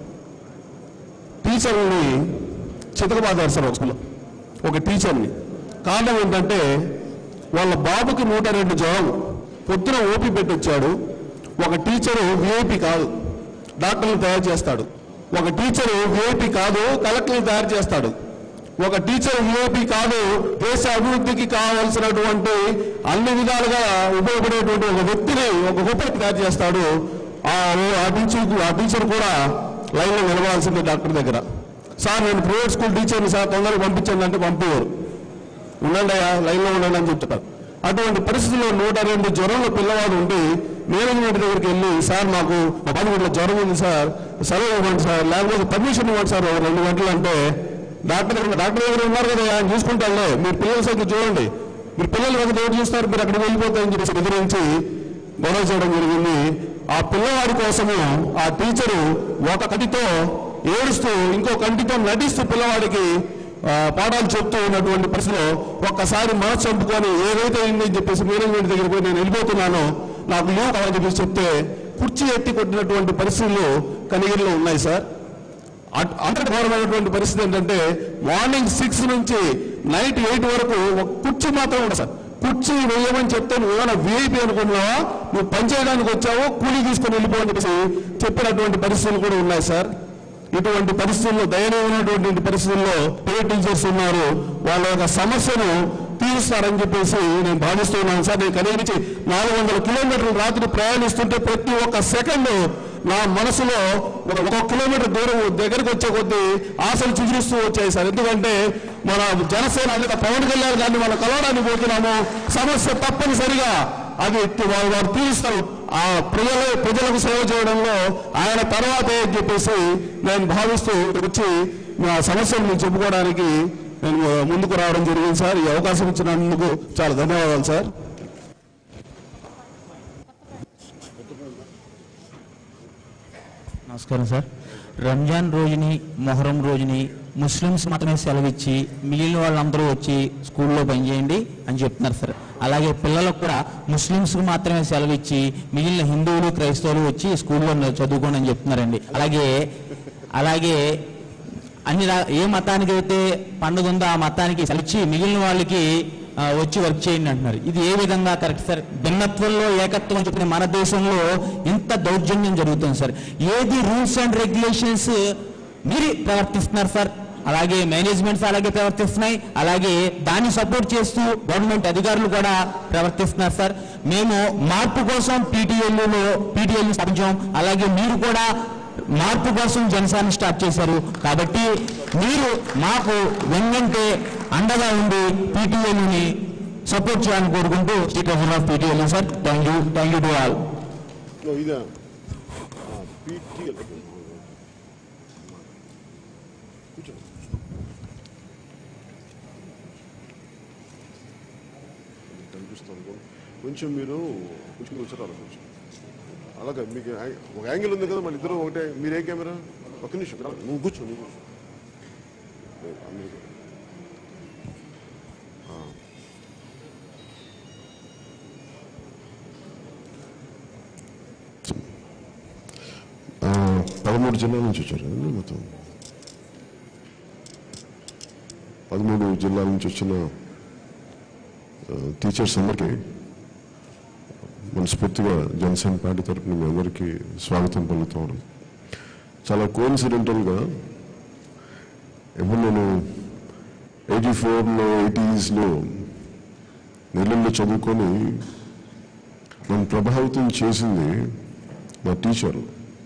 టీచర్ని చితకబాదారు సార్ ఒక స్కూల్లో ఒక టీచర్ని కారణం ఏంటంటే వాళ్ళ బాబుకి నూట రెండు జ్వరం పొద్దున ఓపీ పెట్టొచ్చాడు ఒక టీచరు విఐపి కాదు డాక్టర్ని తయారు చేస్తాడు ఒక టీచరు విఐపి కాదు కలెక్టర్ని తయారు చేస్తాడు ఒక టీచర్ విఐపి కాదు దేశ అభివృద్ధికి కావాల్సినటువంటి అన్ని విధాలుగా ఉపయోగపడేటువంటి ఒక వ్యక్తిని ఒక గొప్ప తయారు చేస్తాడు ఆ ఆ టీచర్ ఆ టీచర్ కూడా లైన్లో నిలవాల్సింది డాక్టర్ దగ్గర సార్ నేను ప్రైవేట్ స్కూల్ టీచర్ని సార్ తొందరగా పంపించండి అంటే పంపేవారు ఉండండి అయ్యా లైన్లో ఉండండి అని చెప్తారు అటువంటి పరిస్థితుల్లో నూట రెండు జ్వరంలో పిల్లవాడు ఉండి మేనేజ్మెంట్ దగ్గరికి వెళ్ళి సార్ మాకు మా పది గంటల జ్వరం ఉంది సార్ సెలవు ఇవ్వండి సార్ లేకపోతే పర్మిషన్ ఇవ్వండి సార్ ఒక రెండు గంటలు అంటే డాక్టర్ దగ్గర డాక్టర్ దగ్గర ఉన్నారు కదా ఆయన చూసుకుంటారులే మీరు పిల్లల సంఖ్య చూడండి మీరు పిల్లలు ఒక దేవుడు చూస్తారు మీరు అక్కడికి వెళ్ళిపోతారని చెప్పేసి బెదిరించి గొడవ చేయడం జరిగింది ఆ పిల్లవాడి కోసము ఆ టీచరు ఒక కంటితో ఏడుస్తూ ఇంకో కంటితో నటిస్తూ పిల్లవాడికి ఆ, పాఠాలు చెప్తూ ఉన్నటువంటి పరిస్థితిలో ఒక్కసారి మనసు చంపుకొని ఏదైతే అయిందని చెప్పేసి మేనేజ్మెంట్ దగ్గర పోయి నేను వెళ్ళిపోతున్నానో నాకు లీవ్ కావాలని చెప్పేసి చెప్తే కుర్చీ ఎత్తి కొట్టినటువంటి పరిస్థితులు కనిగిరిలో ఉన్నాయి సార్ అట్- అంతటి ఘోరమైనటువంటి పరిస్థితి ఏంటంటే మార్నింగ్ సిక్స్ నుంచి నైట్ ఎయిట్ వరకు ఒక కుర్చీ మాత్రం ఉండదు సార్ కుర్చీ వేయమని చెప్తే నువ్వు ఏమైనా విఐపి అనుకున్నావా నువ్వు పని చేయడానికి వచ్చావో కూలీ తీసుకొని వెళ్ళిపోవని చెప్పేసి చెప్పినటువంటి పరిస్థితులు కూడా ఉన్నాయి సార్ ఇటువంటి పరిస్థితుల్లో దయనీయమైనటువంటి పరిస్థితుల్లో ప్రైవేట్ టీచర్స్ ఉన్నారు వాళ్ళ యొక్క సమస్యను తీరుస్తారని చెప్పేసి నేను భావిస్తున్నాను సార్ నేను కనీరించి నాలుగు వందల కిలోమీటర్లు రాత్రి ప్రయాణిస్తుంటే ప్రతి ఒక్క సెకండ్ నా మనసులో ఒక ఒక కిలోమీటర్ దూరం దగ్గరికి వచ్చే కొద్దీ ఆశలు చిగురిస్తూ వచ్చాయి సార్ ఎందుకంటే మన జనసేన అనేది పవన్ కళ్యాణ్ గారిని మనం కలవడానికి పోతున్నాము సమస్య తప్పనిసరిగా అది వారు వారు తీరుస్తారు ఆ ప్రజల ప్రజలకు సేవ చేయడంలో ఆయన తర్వాతే అని చెప్పేసి నేను భావిస్తూ వచ్చి నా సమస్యలు నేను చెప్పుకోవడానికి నేను ముందుకు రావడం జరిగింది సార్ ఈ అవకాశం ఇచ్చినందుకు చాలా ధన్యవాదాలు సార్ నమస్కారం సార్ రంజాన్ రోజుని మొహరం రోజుని ముస్లిమ్స్ మాత్రమే సెలవిచ్చి మిగిలిన వాళ్ళందరూ వచ్చి స్కూల్లో పనిచేయండి అని చెప్తున్నారు సార్ అలాగే పిల్లలకు కూడా ముస్లిమ్స్కి మాత్రమే సెలవిచ్చి మిగిలిన హిందువులు క్రైస్తవులు వచ్చి స్కూల్లో చదువుకోండి అని చెప్తున్నారండి అలాగే అలాగే అన్ని రా- ఏ మతానికి అయితే పండుగ ఉందో ఆ మతానికి సెలవిచ్చి మిగిలిన వాళ్ళకి ఆ, వచ్చి వర్క్ చేయండి అంటున్నారు ఇది ఏ విధంగా కరెక్ట్ సార్ భిన్నత్వంలో ఏకత్వం అని చెప్పిన మన దేశంలో ఇంత దౌర్జన్యం జరుగుతుంది సార్ ఏది రూల్స్ అండ్ రెగ్యులేషన్స్ మీరు ప్రవర్తిస్తున్నారు సార్ అలాగే మేనేజ్మెంట్స్ అలాగే ప్రవర్తిస్తున్నాయి అలాగే దాన్ని సపోర్ట్ చేస్తూ గవర్నమెంట్ అధికారులు కూడా ప్రవర్తిస్తున్నారు సార్ మేము మార్పు కోసం పీటీఎల్లో పీటీఎల్ స్థాపించాం అలాగే మీరు కూడా మార్పు కోసం జనసేన స్టార్ట్ చేశారు కాబట్టి మీరు మాకు వెన్నంటే అండగా ఉండి పీటీఎల్ని సపోర్ట్ చేయాలని కోరుకుంటూ state president of PTL sir thank you thank you to all ఓ, ఇదా పీటీఎల్ కూర్చో కనిపిస్తాను కొంచెం మీరు కొంచెం కూర్చోరాలి కొంచెం అలాగే మీకు యాంగ్- ఒక యాంగిల్ ఉంది కదా మన ఇద్దరు ఒకటే మీరే కెమెరా ఒక నిమిషం రా, నువ్వు కూర్చో నువ్వు కూర్చో లేదు, అందరూ- ఆ. ఆ, పదమూడు జిల్లాల నుంచి వచ్చారు కదండి మొత్తం పదమూడు జిల్లాల నుంచి వచ్చిన ఆ, టీచర్స్ అందరికీ మనస్ఫూర్తిగా జనసేన పార్టీ తరఫున మీ అందరికీ స్వాగతం పలుకుతా ఉన్నాం చాలా కోఇన్సిడెంటల్గా ఎప్పుడు నేను ఎయిటీ ఫోర్లో ఎయిటీస్లో నెల్లూరులో చదువుకొని నన్ను ప్రభావితం చేసింది మా టీచర్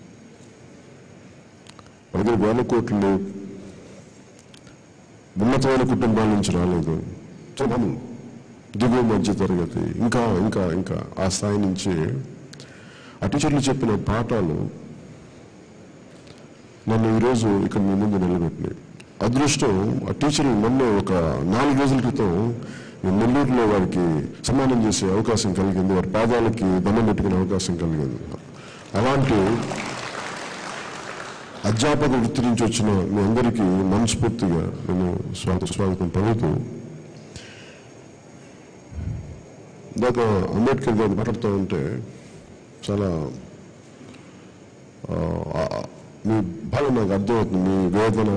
వాళ్ళ దగ్గర వేల కోట్లు లేవు ఉన్నతమైన కుటుంబాల నుంచి రాలేదు చాలా మామూలు దిగువ మధ్య తరగతి ఇంకా ఇంకా ఇంకా ఆ స్థాయి నుంచి ఆ టీచర్లు చెప్పిన పాఠాలు నన్ను ఈరోజు ఇక్కడ మీ ముందు నిలబెట్టినాయి అదృష్టం ఆ టీచర్లు మొన్న ఒక నాలుగు రోజుల క్రితం ఈ నెల్లూరులో వారికి సన్మానం చేసే అవకాశం కలిగింది వారి పాదాలకి దండం పెట్టుకునే అవకాశం కలిగింది అలాంటి అధ్యాపక వృత్తి నుంచి వచ్చిన మీ అందరికీ మనస్ఫూర్తిగా నేను స్వాగత స్వాగతం పలుకుతూ ఇందాక అంబేద్కర్ గారు మాట్లాడుతూ ఉంటే చాలా ఆ, ఆ, మీ బాధ నాకు అర్థమవుతుంది మీ వేదన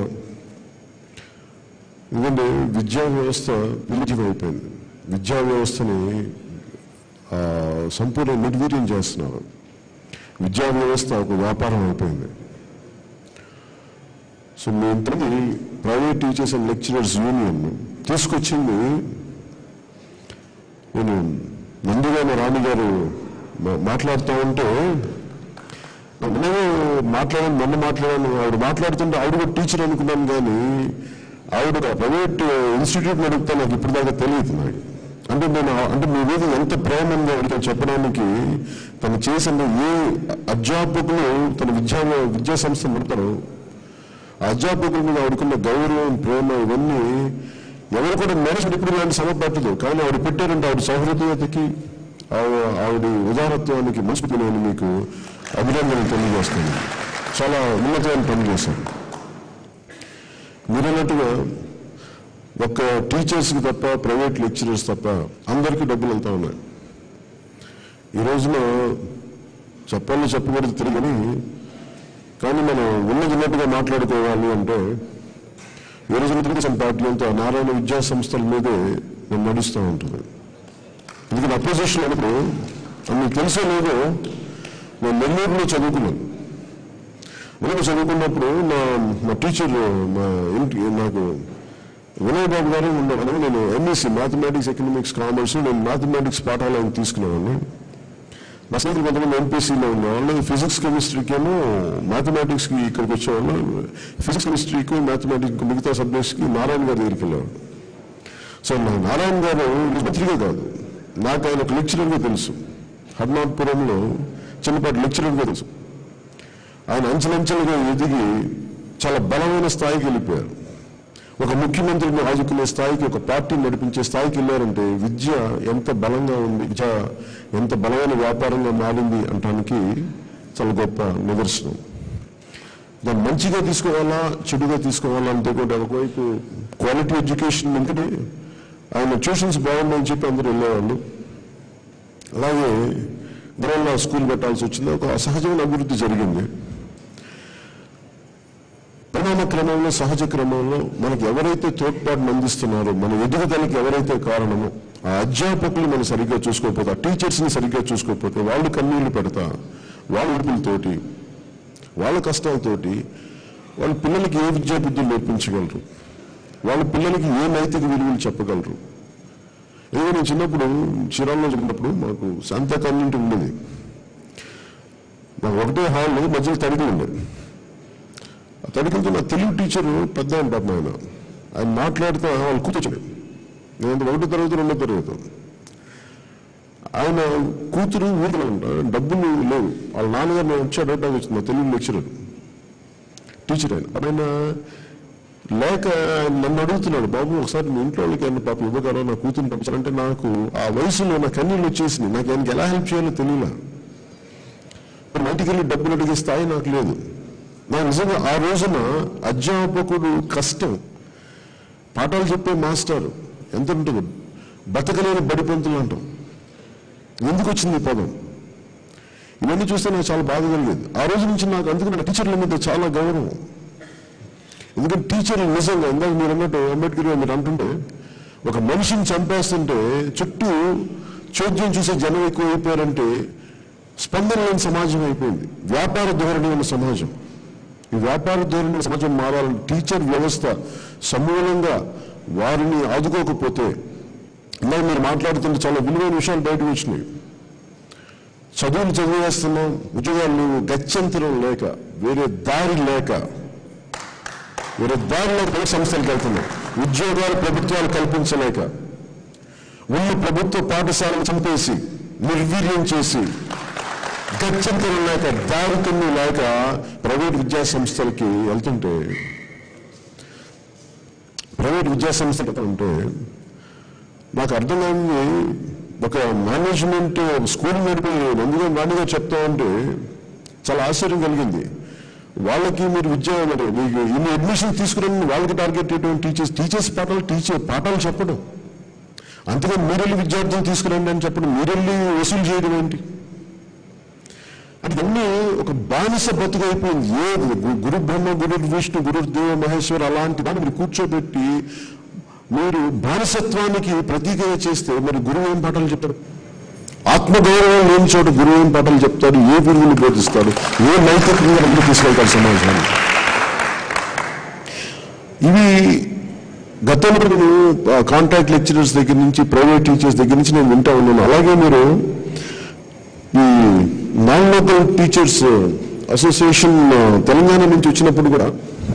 ఎందుకంటే విద్యా వ్యవస్థ ప్రిమిటివ్ అయిపోయింది విద్యా వ్యవస్థని ఆ, సంపూర్ణ నిర్వీర్యం చేస్తున్నారు విద్యా వ్యవస్థ ఒక వ్యాపారం అయిపోయింది సో మీ ఇంతటి private teachers and lecturers union తీసుకొచ్చింది నేను నందిగామ రాణి గారు మా- మాట్లాడుతూ ఉంటే నేను మాట్లాడాను మొన్న మాట్లాడాను ఆవిడ మాట్లాడుతుంటే ఆవిడ కూడా టీచర్ అనుకున్నాను కానీ ఆవిడ ప్రైవేట్ ఇన్స్టిట్యూట్ నడిపితే నాకు ఇప్పుడు దాకా తెలియదు నాకు అంటే నేను ఆ- అంటే మీ మీద ఎంత ప్రేమ ఉందో ఆవిడతో చెప్పడానికి తను చేసిన ఏ అధ్యాపకులు తన విద్యా విద్యా సంస్థ నడుపుతారో ఆ అధ్యాపకుల మీద ఆవిడకున్న గౌరవం ప్రేమ ఇవన్నీ ఎవరు కూడా మేనేజ్మెంట్ ఇప్పుడు ఇలాంటి శ్రమ పట్టదు కానీ ఆవిడ పెట్టారంటే ఆవిడ సౌహృదయతకి ఆవిడ ఆవిడ ఉదారత్వానికి మనస్ఫూర్తి నేను మీకు అభినందనలు తెలియజేస్తాను చాలా ఉన్నతమైన పని చేశారు మీరన్నట్టుగా ఒక్క టీచర్స్కి తప్ప ప్రైవేట్ లెక్చరర్స్ తప్ప అందరికీ డబ్బులు వెళ్తా ఉన్నాయి ఈ రోజున చెప్పాలో చెప్పకూడదు తిరిగని కానీ మనం ఉన్నది ఉన్నట్టుగా మాట్లాడుకోవాలి అంటే ఈ రోజున తెలుగుదేశం పార్టీ అంతా నారాయణ విద్యా సంస్థల మీదే నేను నడుస్తూ ఉంటుంది ఎందుకంటే అపోజిషన్ అన్నప్పుడు అది మీకు తెలుసో లేదో నేను నెల్లూరులో చదువుకున్నాను నెల్లూరు చదువుకున్నప్పుడు మా మా టీచర్ మా ఇంటి నాకు వినయ్ బాబు గారు ఉండేవాళ్ళు నేను ఎంఈసీ మ్యాథమెటిక్స్ ఎకనామిక్స్ కామర్స్ నేను మ్యాథమెటిక్స్ పాఠాలు ఆయన తీసుకునేవాడిని నా స్నేహితులు కొంతమంది ఎంపీసీలో ఉండేవాళ్ళు ఫిజిక్స్ కెమిస్ట్రీకి ఏమో మ్యాథమెటిక్స్కి ఇక్కడికి వచ్చేవాళ్ళు ఫిజిక్స్ కెమిస్ట్రీకి మ్యాథమెటిక్స్ మిగతా సబ్జెక్ట్స్కి నారాయణ గారి దగ్గరికి వెళ్ళేవాళ్ళు సో నా నారాయణ గారు పత్రికే కాదు నాకు ఆయన ఒక లెక్చరర్గా తెలుసు హర్నాథ్పురంలో చిన్నపాటి లెక్చరర్గా తెలుసు ఆయన అంచెలంచెలుగా ఎదిగి చాలా బలమైన స్థాయికి వెళ్ళిపోయారు ఒక ముఖ్యమంత్రిని ఆదుకునే స్థాయికి ఒక పార్టీ నడిపించే స్థాయికి వెళ్ళారంటే విద్య ఎంత బలంగా ఉంది విద్య ఎంత బలమైన వ్యాపారంగా మారింది అనటానికి చాలా గొప్ప నిదర్శనం దాన్ని మంచిగా తీసుకోవాలా చెడుగా తీసుకోవాలా అంటే కూడా ఒకవైపు క్వాలిటీ ఎడ్యుకేషన్ ఎందుకంటే ఆయన ట్యూషన్స్ బాగున్నాయని చెప్పి అందరూ వెళ్ళేవాళ్ళు అలాగే గ్రౌండ్లో స్కూల్ పెట్టాల్సి వచ్చింది ఒక అసహజమైన అభివృద్ధి జరిగింది పరిణామ క్రమంలో సహజ క్రమంలో మనకు ఎవరైతే తోడ్పాటును అందిస్తున్నారో మన ఎదుగుదలకి ఎవరైతే కారణమో ఆ అధ్యాపకులు మనం సరిగ్గా చూసుకోకపోతే ఆ టీచర్స్ని సరిగ్గా చూసుకోకపోతే వాళ్ళు కన్నీళ్లు పెడతా వాళ్ళ ఉడుపులతోటి వాళ్ళ కష్టాలతోటి వాళ్ళ పిల్లలకి ఏ విద్యా బుద్ధులు నేర్పించగలరు వాళ్ళ పిల్లలకి ఏ నైతిక విలువలు చెప్పగలరు ఏదో నేను చిన్నప్పుడు చీరాల్లో చిన్నప్పుడు మాకు శాంతా కమ్యూనిటీ ఉండేది మాకు ఒకటే హాల్ మధ్యలో తడికలు ఉండేది ఆ తడికలతో నా తెలుగు టీచర్ పెద్ద ఆయన పాపం ఆయన ఆయన మాట్లాడితే వాళ్ళు కూర్చొచ్చాడు నేను ఒకటో తరగతి రెండో తరగతి ఆయన కూతురు ఊరిలో ఉంటా డబ్బులు లేవు వాళ్ళ నాన్నగారు నేను వచ్చాడు నాకు వచ్చింది మా తెలుగు లెక్చరర్ టీచర్ ఆయన ఆయన లేక ఆయన నన్ను అడుగుతున్నాడు బాబు ఒకసారి మీ ఇంట్లో వాళ్ళకి ఏమన్నా పాప ఇవ్వగారో నా కూతురు పంపించాలంటే నాకు ఆ వయసులో నా కన్నీళ్ళు వచ్చేసింది నాకు ఆయనకి ఎలా హెల్ప్ చేయాలో తెలియలా మరి ఇంటికి వెళ్ళి డబ్బులు అడిగే స్థాయి నాకు లేదు నాకు నిజంగా ఆ రోజున అధ్యాపకుడు కష్టం పాఠాలు చెప్పే మాస్టర్ ఎంత ఉంటుంది బతకలేని బడి పంతులు అంటాం ఎందుకు వచ్చింది ఈ పదం ఇవన్నీ చూస్తే నాకు చాలా బాధ కలిగేది ఆ రోజు నుంచి నాకు అందుకని నా టీచర్ల మీద చాలా గౌరవం ఎందుకంటే టీచర్లు నిజంగా ఇందాక మీరు అన్నట్టు అంబేద్కర్ గారు మీరు అంటుంటే ఒక మనిషిని చంపేస్తుంటే చుట్టూ చోద్యం చూసే జనం ఎక్కువ అయిపోయారంటే స్పందన లేని సమాజం అయిపోయింది వ్యాపార ధోరణి ఉన్న సమాజం ఈ వ్యాపార ధోరణి ఉన్న సమాజం మారాలని టీచర్ వ్యవస్థ సమూలంగా వారిని ఆదుకోకపోతే ఇందాక మీరు మాట్లాడుతుంటే చాలా విలువైన విషయాలు బయటకు వచ్చినాయి చదువులు చదివేస్తున్నాం ఉద్యోగాలు లేవు గత్యంతరం లేక వేరే దారి లేక వేరే దారిలో ప్రైవేట్ సంస్థలకు వెళ్తున్నాం ఉద్యోగాలు ప్రభుత్వాలు కల్పించలేక ఉన్న ప్రభుత్వ పాఠశాలను చంపేసి నిర్వీర్యం చేసి గత్యంతరం లేక దారి కన్ను లేక ప్రైవేట్ విద్యా సంస్థలకి వెళ్తుంటే ప్రైవేట్ విద్యా సంస్థలు అంటే నాకు అర్థం కాని ఒక మేనేజ్మెంట్ ఒక స్కూల్ నడిపి నందుగా నాన్నగా చెప్తా ఉంటే చాలా ఆశ్చర్యం కలిగింది వాళ్ళకి మీరు విద్య మరి మీకు ఇన్ని అడ్మిషన్ తీసుకురండి వాళ్ళకి టార్గెట్ చేయడం టీచర్స్ టీచర్స్ పాఠాలు టీచర్ పాఠాలు చెప్పడం అంతేగాని మీరెళ్ళి విద్యార్థులు తీసుకురండి అని చెప్పడం మీరెళ్ళి వసూలు చేయడం ఏంటి అంటే ఇవన్నీ ఒక బానిస బతుకు అయిపోయింది ఏది గు- గురు బ్రహ్మ గురు విష్ణు గురు దేవ మహేశ్వర్ అలాంటి దాన్ని మీరు కూర్చోబెట్టి మీరు బానిసత్వానికి ప్రతీకగా చేస్తే మరి గురువు ఏం పాఠాలు చెప్తారు ఆత్మగౌరవం లేని చోట గురువు ఏం పాఠాలు చెప్తాడు ఏ గురువుని బోధిస్తాడు ఏ నైతికంగా ముందుకు తీసుకెళ్తాడు సమాజాన్ని ఇవి గతంలో నేను కాంట్రాక్ట్ లెక్చరర్స్ దగ్గర నుంచి ప్రైవేట్ టీచర్స్ దగ్గర నుంచి నేను వింటా ఉన్నాను అలాగే మీరు ఈ non local teachers association Telangana నుంచి వచ్చినప్పుడు కూడా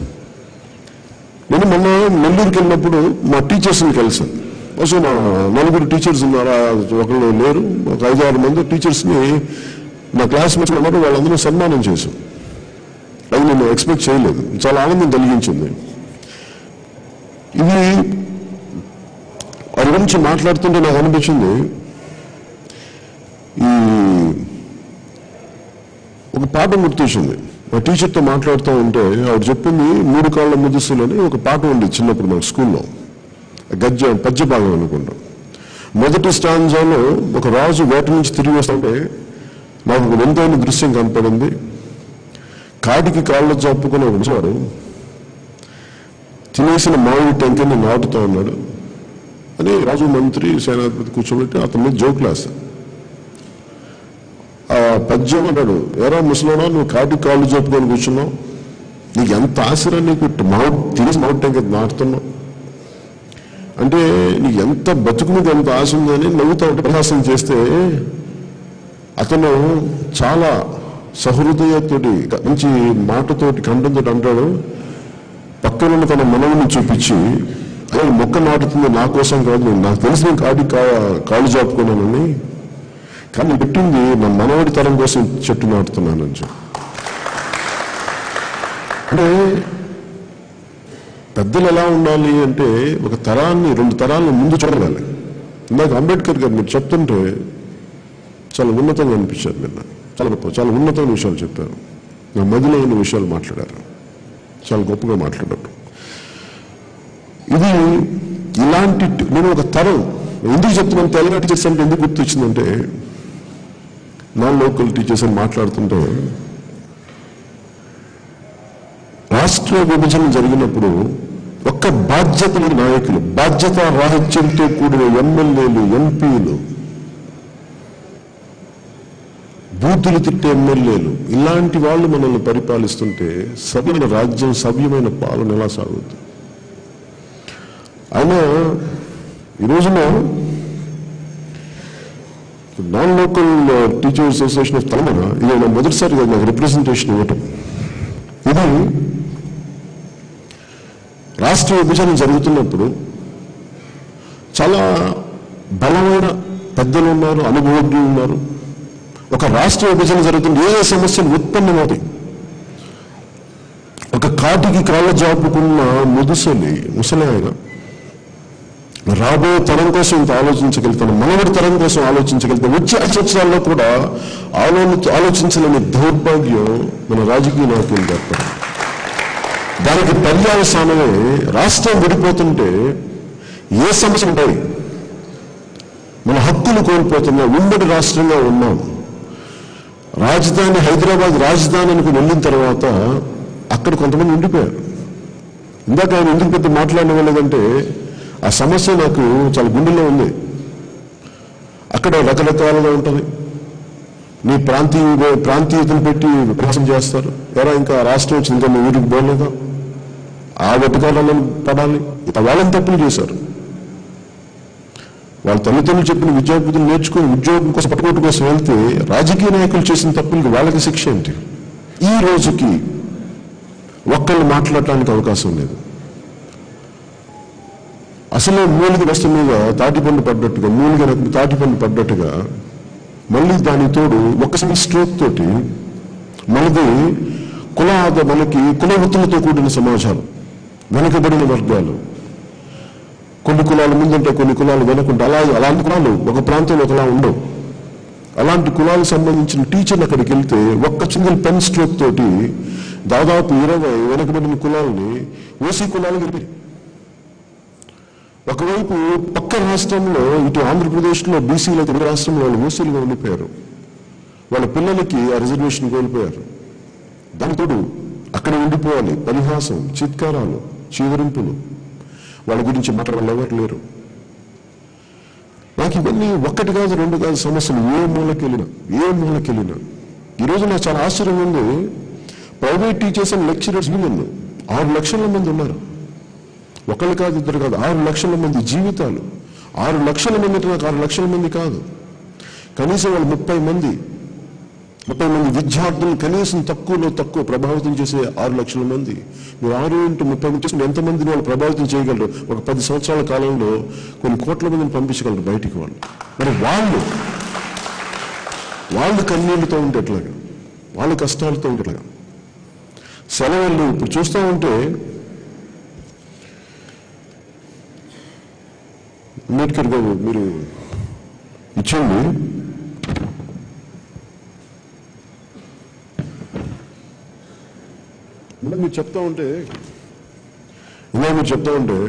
నేను మొన్న నెల్లూరుకి వెళ్ళినప్పుడు మా టీచర్స్ని కలిసాను సో మా నలుగురు టీచర్స్ ఉన్నారు ఆ ఒకళ్ళు లేరు ఒక ఐదు ఆరు మంది టీచర్స్ని నా క్లాస్మేట్స్ ఉన్నారు వాళ్ళందరూ సన్మానం చేశాం అది నేను ఎక్స్పెక్ట్ చేయలేదు చాలా ఆనందం కలిగించింది ఇది వారి గురించి మాట్లాడుతుంటే నాకు అనిపించింది ఈ ఒక పాట గుర్తొచ్చింది మా టీచర్తో మాట్లాడుతూ ఉంటే ఆవిడ చెప్పింది మూడు కాళ్ళ ముదుసులు అని ఒక పాట ఉంది చిన్నప్పుడు మన స్కూల్లో గద్య పద్య భాగం అనుకుంటా మొదటి స్టాంజాలో ఒక రాజు వేట నుంచి తిరిగి వస్తుంటే నాకు ఒక వింతైన దృశ్యం కనపడింది కాటికి కాళ్ళు చాపుకుని ఒక ముసవాడు తినేసిన మామిడి టెంకని నాటుతూ ఉన్నాడు అని రాజు మంత్రి సేనాధిపతి కూర్చోబెట్టి అతని మీద జోకులు వేస్తాడు ఆ పద్యం అంటాడు ఎరా ముసలోడా నువ్వు కాటి కాళ్ళు చెప్పుకొని కూర్చున్నావు నీకు ఎంత ఆశరా నీకు మామిడి తినేసి మామిడి టెంక నాటుతున్నావు అంటే నీకు ఎంత బతుకు మీద ఎంత ఆశ ఉందని నవ్వుతా ఉంటే ప్రహాసం చేస్తే అతను చాలా సహృదయతోటి మంచి మాటతోటి కంఠంతో అంటాడు పక్కనున్న తన మనవుని చూపించి అదే మొక్క నాటుతుంది నా కోసం కాదు నాకు తెలిసి నేను కాడి కా- కాళ్ళు చాపుకున్నానని కానీ పెట్టింది నా మనవడి తరం కోసం చెట్టు నాటుతున్నానని చెప్పి అంటే పెద్దలు ఎలా ఉండాలి అంటే ఒక తరాన్ని రెండు తరాలను ముందు చూడగాలి ఇందాక అంబేద్కర్ గారు మీరు చెప్తుంటే చాలా ఉన్నతంగా అనిపించారు నిన్న చాలా గొప్ప చాలా ఉన్నతమైన విషయాలు చెప్పారు నా మదిలో ఉన్న విషయాలు మాట్లాడారు చాలా గొప్పగా మాట్లాడారు ఇది ఇలాంటి నేను ఒక తరం ఎందుకు చెప్తున్నాను తెలంగాణ టీచర్స్ అంటే ఎందుకు గుర్తొచ్చిందంటే నాన్ లోకల్ టీచర్స్ అని మాట్లాడుతుంటే రాష్ట్ర విభజన జరిగినప్పుడు ఒక్క బాధ్యత లేని నాయకులు బాధ్యత రాహిత్యంతో కూడిన ఎమ్మెల్యేలు ఎంపీలు బూతులు తిట్టే ఎమ్మెల్యేలు ఇలాంటి వాళ్ళు మనల్ని పరిపాలిస్తుంటే సభ్యమైన రాజ్యం సభ్యమైన పాలన ఎలా సాగుతుంది అయినా ఈ రోజున non local teacher association of Telangana ఇది నా మొదటిసారిగా నాకు రిప్రజెంటేషన్ ఇవ్వటం ఇది రాష్ట్ర విభజన జరుగుతున్నప్పుడు చాలా బలమైన పెద్దలు ఉన్నారు అనుభవజ్ఞులు ఉన్నారు ఒక రాష్ట్ర విభజన జరుగుతుంది ఏ సమస్యలు ఉత్పన్నమవుతాయి ఒక కాటికి కాళ్ళ జాపుకున్న ముదుసలి ముసలి ఆయన రాబోయే తరం కోసం ఇంత ఆలోచించగలుగుతాను మనవడి తరం కోసం ఆలోచించగలుగుతాం వచ్చే సంవత్సరాల్లో కూడా ఆలో ఆలోచించలేని దౌర్భాగ్యం మన రాజకీయ నాయకులు చెప్పారు దానికి పర్యావసానమే రాష్ట్రం విడిపోతుంటే ఏ సమస్య ఉంటాయి మన హక్కులు కోల్పోతున్నాం ఉమ్మడి రాష్ట్రంగా ఉన్నాం రాజధాని హైదరాబాద్ రాజధాని అనుకుని వెళ్ళిన తర్వాత అక్కడ కొంతమంది ఉండిపోయారు ఇందాక ఆయన ఎందుకు పెద్ద మాట్లాడలేదంటే ఆ సమస్య నాకు చాలా గుండెల్లో ఉంది అక్కడ రకరకాలుగా ఉంటుంది నీ ప్రాంతీయ ప్రాంతీయతను పెట్టి ప్రయాసం చేస్తారు ఎలా ఇంకా రాష్ట్రం వచ్చింది ఇంకా మీ ఊరికి పోలేదా ఆ వెతకాలను పడాలి ఇక వాళ్ళని తప్పులు చేశారు వాళ్ళ తల్లిదండ్రులు చెప్పిన విద్యాబుద్ధులు నేర్చుకుని ఉద్యోగం కోసం పట్టుకోవడం కోసం వెళ్తే రాజకీయ నాయకులు చేసిన తప్పులకి వాళ్ళకి శిక్ష ఏంటి ఈ రోజుకి ఒక్కళ్ళు మాట్లాడటానికి అవకాశం లేదు అసలు మూలిక వస్తు మీద తాటిపండు పడ్డట్టుగా మూలిక రకం తాటిపండు పడ్డట్టుగా మళ్ళీ దాని తోడు ఒక్కసారి స్ట్రోక్ తోటి మనది కుల ఆద మనకి కుల వృత్తులతో కూడిన సమాజాలు వెనుకబడిన వర్గాలు కొన్ని కులాలు ముందుంటే కొన్ని కులాలు వెనకుంటే అలా అలాంటి కులాలు ఒక ప్రాంతంలో ఒకలా ఉండవు అలాంటి కులాలకు సంబంధించిన టీచర్లు అక్కడికి వెళ్తే ఒక్క సింగిల్ పెన్ స్ట్రోక్ తోటి దాదాపు ఇరవై వెనకబడిన కులాలని ఓసీ కులాలు గెలిపి ఒకవైపు పక్క రాష్ట్రంలో ఇటు ఆంధ్రప్రదేశ్లో బీసీలు అయితే రాష్ట్రంలో వాళ్ళు ఓసీలుగా ఉండిపోయారు వాళ్ళ పిల్లలకి ఆ రిజర్వేషన్ కోల్పోయారు దానితోడు అక్కడ ఉండిపోవాలి పరిహాసం చిత్కారాలు చీవరింపులు వాళ్ళ గురించి మాట్లాడాలి ఎవరు లేరు నాకు ఇవన్నీ ఒక్కటి కాదు రెండు కాదు సమస్యలు ఏ మూలకెళ్ళినా ఏ మూలకెళ్ళినా ఈరోజు నాకు చాలా ఆశ్చర్యం ఉంది private teachers and lecturers union ఆరు లక్షల మంది ఉన్నారు ఒకళ్ళు కాదు ఇద్దరు కాదు ఆరు లక్షల మంది జీవితాలు ఆరు లక్షల మంది అంటే నాకు ఆరు లక్షల మంది కాదు కనీసం వాళ్ళు ముప్పై మంది ముప్పై మంది విద్యార్థులు కనీసం తక్కువలో తక్కువ ప్రభావితం చేసే ఆరు లక్షల మంది మీరు ఆరు ఇంటూ ముప్పై మంది చేసుకుంటే ఎంతమందిని వాళ్ళు ప్రభావితం చేయగలరు ఒక పది సంవత్సరాల కాలంలో కొన్ని కోట్ల మందిని పంపించగలరు బయటికి వాళ్ళు మరి వాళ్ళు వాళ్ళు కన్నీళ్లతో ఉంటే ఎట్లాగా వాళ్ళ కష్టాలతో ఉంటే ఎట్లాగా సెలవులు ఇప్పుడు చూస్తూ ఉంటే అంబేద్కర్ గారు మీరు ఇచ్చండి ఇలా మీరు చెప్తా ఉంటే ఇలా మీరు చెప్తా ఉంటే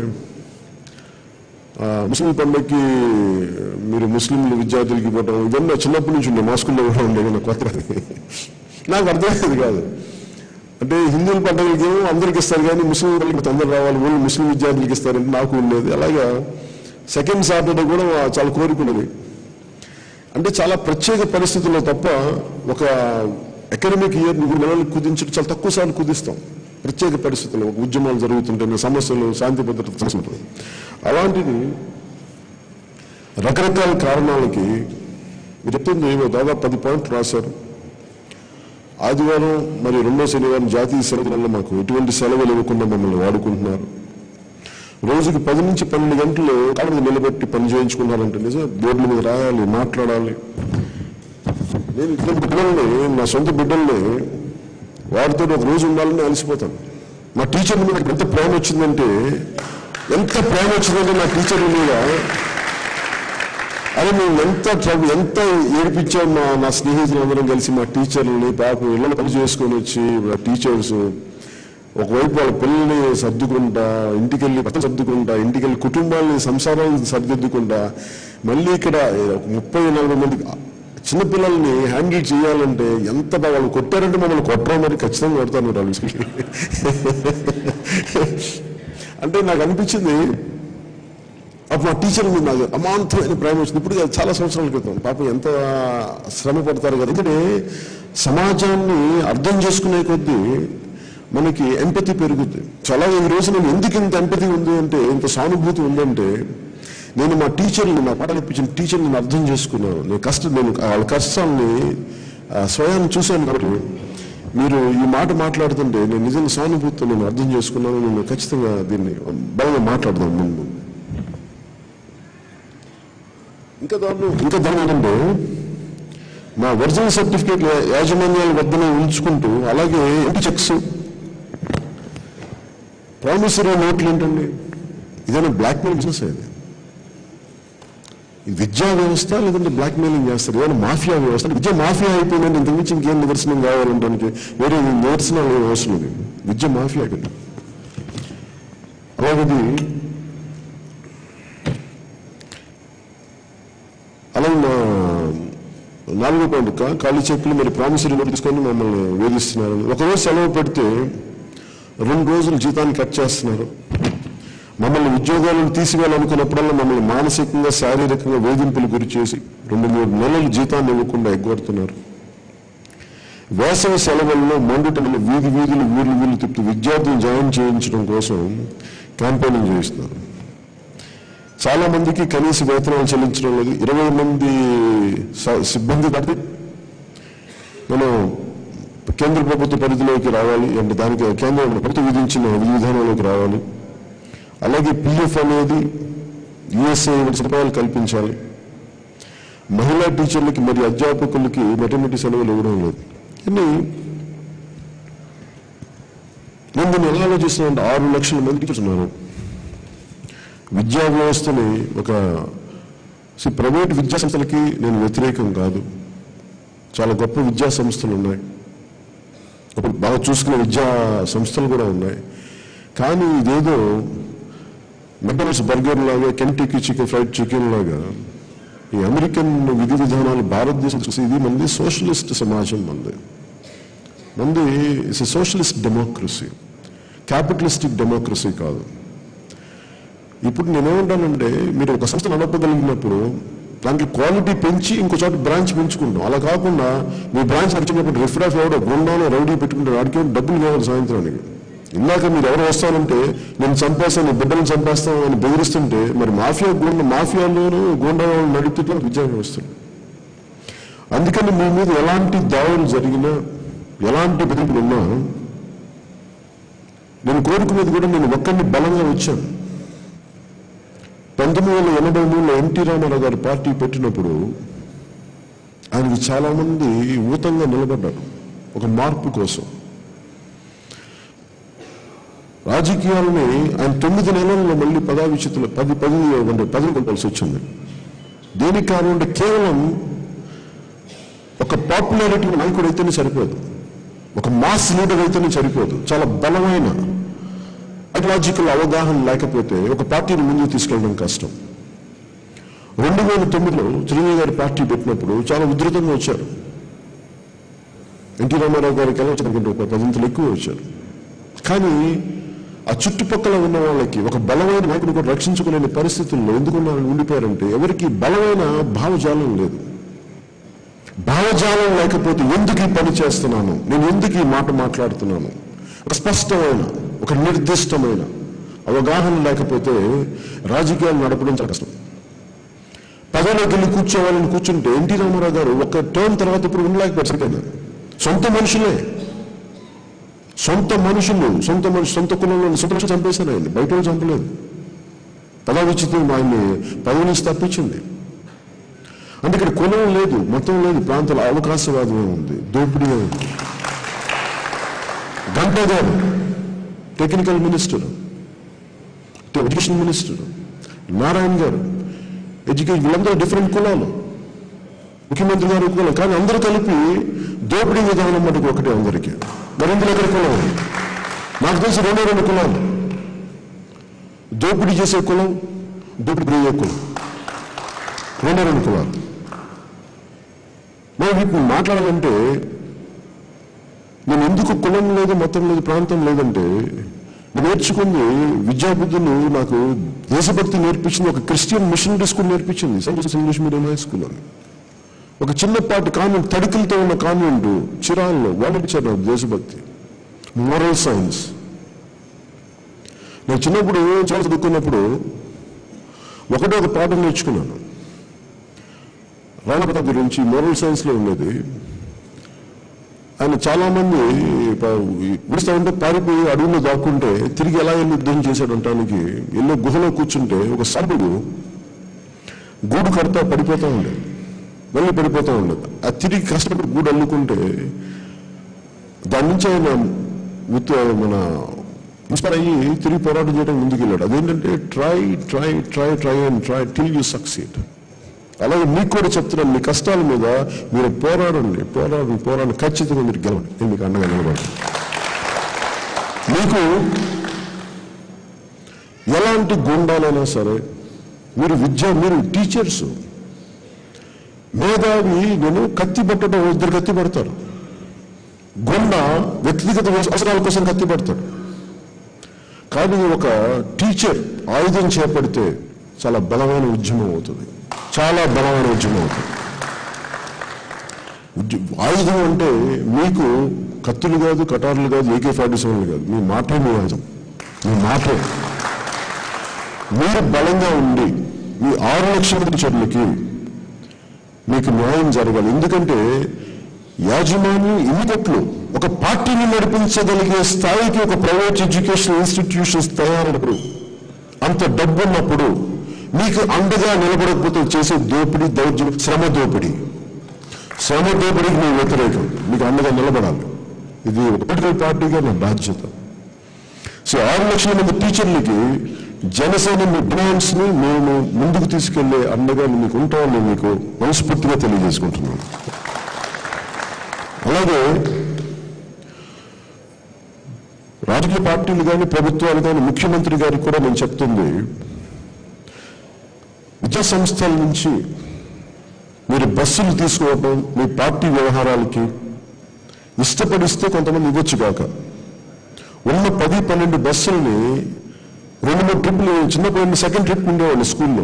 ఆ, ముస్లిం పండుగకి మీరు ముస్లింలు విద్యార్థులకి ఇవ్వడం ఇవన్నీ చిన్నప్పటి నుంచి ఉండే మా స్కూల్లో కూడా ఉండేవి నాకు కొత్త కాదు. నాకు అర్థమయ్యేది కాదు అంటే హిందువుల పండుగలకి ఏమో అందరికి ఇస్తారు కానీ ముస్లిం వాళ్ళకి తొందర రావాలి వాళ్ళు ముస్లిం విద్యార్థులకి ఇస్తారంటే నాకు ఉండేది అలాగా సెకండ్ సాటర్డే కూడా చాలా కోరుకున్నది అంటే చాలా ప్రత్యేక పరిస్థితుల్లో తప్ప ఒక అకాడమిక్ ఇయర్ మూడు నెలలు కుదించడం చాలా తక్కువ సార్లు కుదిస్తాం ప్రత్యేక పరిస్థితుల్లో ఒక ఉద్యమాలు జరుగుతుంటే సమస్యలు శాంతి భద్రత సమస్య ఉంటుంది అలాంటిది రకరకాల కారణాలకి మీరు చెప్తుంది ఏమో దాదాపు పది పాయింట్లు రాశారు ఆదివారం మరి రెండో శనివారం జాతీయ సెలవు వల్ల మాకు ఎటువంటి సెలవులు ఇవ్వకుండా మమ్మల్ని వాడుకుంటున్నారు రోజుకి పది నుంచి పన్నెండు గంటలు కాళ్ళ మీద నిలబెట్టి పని చేయించుకున్నారంటే నిజం బోర్డుల మీద రాయాలి మాట్లాడాలి నేను ఇద్దరు బిడ్డల్ని నా సొంత బిడ్డల్ని వాడితో ఒక రోజు ఉండాలని అలసిపోతాను మా టీచర్ మీద నాకు ఎంత ప్రేమ వచ్చిందంటే ఎంత ప్రేమ వచ్చిందంటే నా టీచర్ మీద అది మేము ఎంత ట్రబుల్ ఎంత ఏడిపించాం మా నా స్నేహితులందరం కలిసి మా టీచర్లని పాపం ఇళ్ళని పని చేసుకొని వచ్చి టీచర్స్ ఒకవైపు వాళ్ళ పిల్లల్ని సర్దుకుంటా ఇంటికెళ్ళి పక్కన సర్దుకుంటా ఇంటికెళ్ళి కుటుంబాలని సంసారాలను సర్దిద్దుకుంటా మళ్ళీ ఇక్కడ ఒక ముప్పై నలభై మంది చిన్నపిల్లల్ని హ్యాండిల్ చేయాలంటే ఎంత బాగా వాళ్ళు కొట్టారంటే మమ్మల్ని కొట్టడం మరి ఖచ్చితంగా కొడతారు మీరు వాళ్ళు అంటే నాకు అనిపించింది అప్పుడు మా టీచర్ మీద నాకు అమాంతమైన ప్రేమ వచ్చింది ఇప్పుడు కాదు, చాలా సంవత్సరాల క్రితం పాపం ఎంత శ్రమ పడతారు కదా ఎందుకంటే సమాజాన్ని అర్థం చేసుకునే కొద్దీ మనకి ఎంపతి పెరుగుద్ది సో అలాగే ఈ రోజు నేను ఎందుకు ఇంత ఎంపతి ఉంది అంటే ఇంత సానుభూతి ఉందంటే నేను మా టీచర్ని నా పాఠాలు ఇప్పించిన టీచర్ని నేను అర్థం చేసుకున్నాను నేను కష్టం నేను వాళ్ళ కష్టాన్ని ఆ, స్వయాన్ని చూశాను కాబట్టి మీరు ఈ మాట మాట్లాడుతుంటే నేను నిజంగా సానుభూతితో నేను అర్థం చేసుకున్నాను నేను ఖచ్చితంగా దీన్ని బలంగా మాట్లాడదాం ముందు ఇంకా దానిలో ఇంకా దాని ఏంటంటే మా ఒరిజినల్ సర్టిఫికేట్ యాజమాన్యాల వద్దనే ఉంచుకుంటూ అలాగే ఎంపీ చెక్స్ ప్రామిసరీ నోట్లు ఏంటండి ఇదేనా బ్లాక్ మెయిల్ బిజినెస్ ఇది ఈ విద్యా వ్యవస్థ లేదంటే బ్లాక్ మెయిలింగ్ చేస్తారు ఏదైనా మాఫియా వ్యవస్థ అంటే విద్య మాఫియా అయిపోయిందంటే ఇంతకుమించి ఇంకేం నిదర్శనం కావాలంటానికి వేరే నిదర్శనాలు ఏం అవసరం లేదు విద్య మాఫియా కదా అలాగే ఇది అలాగే మా నాలుగో పాయింట్ కా- ఖాళీ చెక్కులు మరి ప్రామిసరీ నోట్ తీసుకొని మమ్మల్ని వేధిస్తున్నారు ఒకరోజు సెలవు పెడితే రెండు రోజులు జీతాన్ని కట్ చేస్తున్నారు మమ్మల్ని ఉద్యోగాలను తీసివేయాలనుకున్నప్పుడల్లా మమ్మల్ని మానసికంగా శారీరకంగా వేధింపులు గురి చేసి రెండు మూడు నెలలు జీతాన్ని ఇవ్వకుండా ఎగ్గొడుతున్నారు వేసవి సెలవుల్లో మండుటలు వీధి వీధులు ఊర్లు వీళ్ళు తిప్పుతూ విద్యార్థులు జాయిన్ చేయించడం కోసం క్యాంపెయినింగ్ చేస్తున్నారు చాలా మందికి కనీస వేతనాలు చెల్లించడం లేదు ఇరవై మంది స- సిబ్బంది దాటి మనం కేంద్ర ప్రభుత్వ పరిధిలోకి రావాలి అంటే దానికి కేంద్ర ప్రభుత్వం విధించిన విధి విధానంలోకి రావాలి అలాగే పిఎఫ్ అనేది యుఎస్ఏ వంటి సదుపాయాలు కల్పించాలి మహిళా టీచర్లకి మరి అధ్యాపకులకి మెటర్నిటీ సెలవులు ఇవ్వడం లేదు కానీ నేను దీన్ని ఎలా ఆలోచిస్తున్నానంటే ఆరు లక్షల మంది టీచర్స్ ఉన్నారు విద్యా వ్యవస్థని ఒక see, ప్రైవేట్ విద్యా సంస్థలకి నేను వ్యతిరేకం కాదు చాలా గొప్ప విద్యా సంస్థలు ఉన్నాయి ఇప్పుడు బాగా చూసుకునే విద్యా సంస్థలు కూడా ఉన్నాయి కానీ ఇదేదో మెక్డనల్స్ బర్గర్ లాగా కెంటికి చికెన్ ఫ్రైడ్ చికెన్ లాగా ఈ అమెరికన్ విధి విధానాలు భారతదేశం చూసి ఇది మంది సోషలిస్ట్ సమాజం మంది మంది it's socialist democracy capitalistic democracy కాదు ఇప్పుడు నేనేమంటానంటే మీరు ఒక సంస్థ నడపగలిగినప్పుడు దానికి క్వాలిటీ పెంచి ఇంకో చోట బ్రాంచ్ పెంచుకుంటాం అలా కాకుండా మీ బ్రాంచ్ నడిచినప్పుడు రిఫరెన్స్ ఎవడో గుండాలో రౌడీ పెట్టుకుంటారు వాడికి ఏమో డబ్బులు కావాలి సాయంత్రానికి ఇందాక మీరు ఎవరు వస్తానంటే నేను చంపేస్తాను బిడ్డలను చంపేస్తాను అని బెదిరిస్తుంటే మరి మాఫియా గుండా మాఫియాలోను గుండా నడుపుతుంటే విద్యా వ్యవస్థలు అందుకని మీ మీద ఎలాంటి దాడులు జరిగినా ఎలాంటి బెదిరింపులు ఉన్నా నేను కోరుకునేది కూడా నేను ఒక్కడిని బలంగా వచ్చాను పంతొమ్మిది వందల ఎనభై మూడులో ఎన్టీ రామారావు గారు పార్టీ పెట్టినప్పుడు ఆయనకి చాలా మంది ఊతంగా నిలబడ్డారు ఒక మార్పు కోసం రాజకీయాలని ఆయన తొమ్మిది నెలల్లో మళ్ళీ పదావిచ్యుతులు పది పది అంటే పదవి కొలపాల్సి వచ్చింది దేనికి కారణం అంటే కేవలం ఒక పాపులారిటీ నాయకుడు అయితేనే సరిపోదు ఒక మాస్ లీడర్ అయితేనే సరిపోదు చాలా బలమైన ఐడియాలజికల్ అవగాహన లేకపోతే ఒక పార్టీని ముందుకు తీసుకెళ్ళడం కష్టం రెండు వేల తొమ్మిదిలో చిరంజీవి గారి పార్టీ పెట్టినప్పుడు చాలా ఉధృతంగా వచ్చారు ఎన్టీ రామారావు గారికి ఎలా వచ్చారు ఒక పదింతలు ఎక్కువ వచ్చారు కానీ ఆ చుట్టుపక్కల ఉన్న వాళ్ళకి ఒక బలమైన నాయకుడు కూడా రక్షించుకోలేని పరిస్థితుల్లో ఎందుకున్నారని ఉండిపోయారంటే ఎవరికి బలమైన భావజాలం లేదు భావజాలం లేకపోతే ఎందుకు ఈ పని చేస్తున్నాను నేను ఎందుకు ఈ మాట మాట్లాడుతున్నాను ఒక స్పష్టమైన ఒక నిర్దిష్టమైన అవగాహన లేకపోతే రాజకీయాలు నడపడం చాలా కష్టం పదవిలోకి వెళ్ళి కూర్చోవాలని కూర్చుంటే ఎన్టీ రామారావు గారు ఒక టర్మ్ తర్వాత ఇప్పుడు ఉండలేకపోయారు సరిపోయినారు సొంత మనుషులే సొంత మనుషులు సొంత మనుషులు సొంత కులంలో సొంత మనుషులు చంపేశారు ఆయన్ని బయట వాళ్ళు చంపలేదు పదవిచ్చితం ఆయన్ని పదవి నుంచి తప్పించింది అంటే ఇక్కడ కులం లేదు మతం లేదు ప్రాంతాల అవకాశవాదమే ఉంది దోపిడీ ఉంది గంటా గారు technical minister education minister Narayana గారు ఎడ్యుకేషన్ వీళ్ళందరూ డిఫరెంట్ కులాలు ముఖ్యమంత్రి గారు కులం కానీ అందరూ కలిపి దోపిడీ విధానం మటుకు ఒకటే అందరికీ మరి ఇందులో ఎక్కడ కులం ఉంది? నాకు తెలిసి రెండే రెండు కులాలు దోపిడీ చేసే కులం దోపిడీ అయ్యే కులం రెండే రెండు కులాలు మనం వీటిని మాట్లాడాలంటే నేను ఎందుకు కులం లేదు మతం లేదు ప్రాంతం లేదంటే నేను నేర్చుకుంది విద్యాబుద్ధులు నాకు దేశభక్తి నేర్పించింది ఒక క్రిస్టియన్ మిషనరీ స్కూల్ నేర్పించింది saint Joseph English medium high school అని ఒక చిన్నపాటి కాన్వెంట్ తడికలతో ఉన్న కాన్వెంట్ చిరాల్లో వాళ్ళు ఇచ్చారు నాకు దేశభక్తి మోరల్ సైన్స్ నేను చిన్నప్పుడు చాలా చదువుకున్నప్పుడు ఒకటే ఒక పాఠం నేర్చుకున్నాను రాణపత గురించి మోరల్ సైన్స్లో ఉండేది ఆయన చాలా మంది విడుస్తా ఉంటే పారిపోయి అడవుల్లో దాక్కుంటే తిరిగి ఎలా వెళ్ళి యుద్ధం చేశాడంటానికి ఎన్నో గుహలో కూర్చుంటే ఒక సర్పుడు గూడు కడతా పడిపోతూ ఉండేది మళ్ళీ పడిపోతూ ఉండేది ఆ తిరిగి కష్టపడి గూడు అల్లుకుంటే దాని నుంచి ఆయన ఉత్త- మన ఇన్స్పైర్ అయ్యి తిరిగి పోరాటం చేయడం ముందుకు వెళ్ళాడు అదేంటంటే try try try try and try till you succeed అలాగే మీకు కూడా చెప్తున్నాను మీ కష్టాల మీద మీరు పోరాడండి పోరాడండి పోరాడండి ఖచ్చితంగా మీరు గెలవండి నేను మీకు అండగా నిలబడండి మీకు ఎలాంటి గుండాలైనా సరే మీరు విద్య మీరు టీచర్స్ మేధావి నేను కత్తి పట్టడం ఇద్దరు కత్తి పడతారు గుండ వ్యక్తిగత అవసరాల కోసం కత్తి పడతాడు కానీ ఒక టీచర్ ఆయుధం చేపడితే చాలా బలమైన ఉద్యమం అవుతుంది చాలా బలమైన ఉద్యమం అవుతుంది ఉద్య- ఆయుధం అంటే మీకు కత్తులు కాదు కటార్లు కాదు ఏకే ఫార్టీ సెవెన్లు కాదు మీ మాటే మీ ఆయుధం మీ మాటే మీరు బలంగా ఉండి మీ ఆరు లక్షల టీచర్లకి మీకు న్యాయం జరగాలి ఎందుకంటే యాజమాన్యం ఇన్నికట్లు ఒక పార్టీని నడిపించగలిగే స్థాయికి ఒక ప్రైవేట్ ఎడ్యుకేషన్ ఇన్స్టిట్యూషన్స్ తయారైనప్పుడు అంత డబ్బు ఉన్నప్పుడు మీకు అండగా నిలబడకపోతే చేసే దోపిడీ దౌర్జన్యం శ్రమ దోపిడీ శ్రమ దోపిడీకి మేము వ్యతిరేకం మీకు అండగా నిలబడాలి ఇది ఒక పొలిటికల్ పార్టీగా నా బాధ్యత సో ఆరు లక్షల మంది టీచర్లకి జనసేన మీ డిమాండ్స్ ని మేము ముందుకు తీసుకెళ్లే అండగా మీకు ఉంటామని మీకు మనస్ఫూర్తిగా తెలియజేసుకుంటున్నాను అలాగే రాజకీయ పార్టీలు కానీ ప్రభుత్వాలు కానీ ముఖ్యమంత్రి గారికి కూడా నేను చెప్తుంది విద్యా సంస్థల నుంచి మీరు బస్సులు తీసుకోవడం మీ పార్టీ వ్యవహారాలకి ఇష్టపడిస్తే కొంతమంది ఇవ్వచ్చు కాక ఉన్న పది పన్నెండు బస్సుల్ని రెండు మూడు ట్రిప్లు చిన్నప్పుడు సెకండ్ ట్రిప్ ఉండేవాళ్ళు స్కూల్లో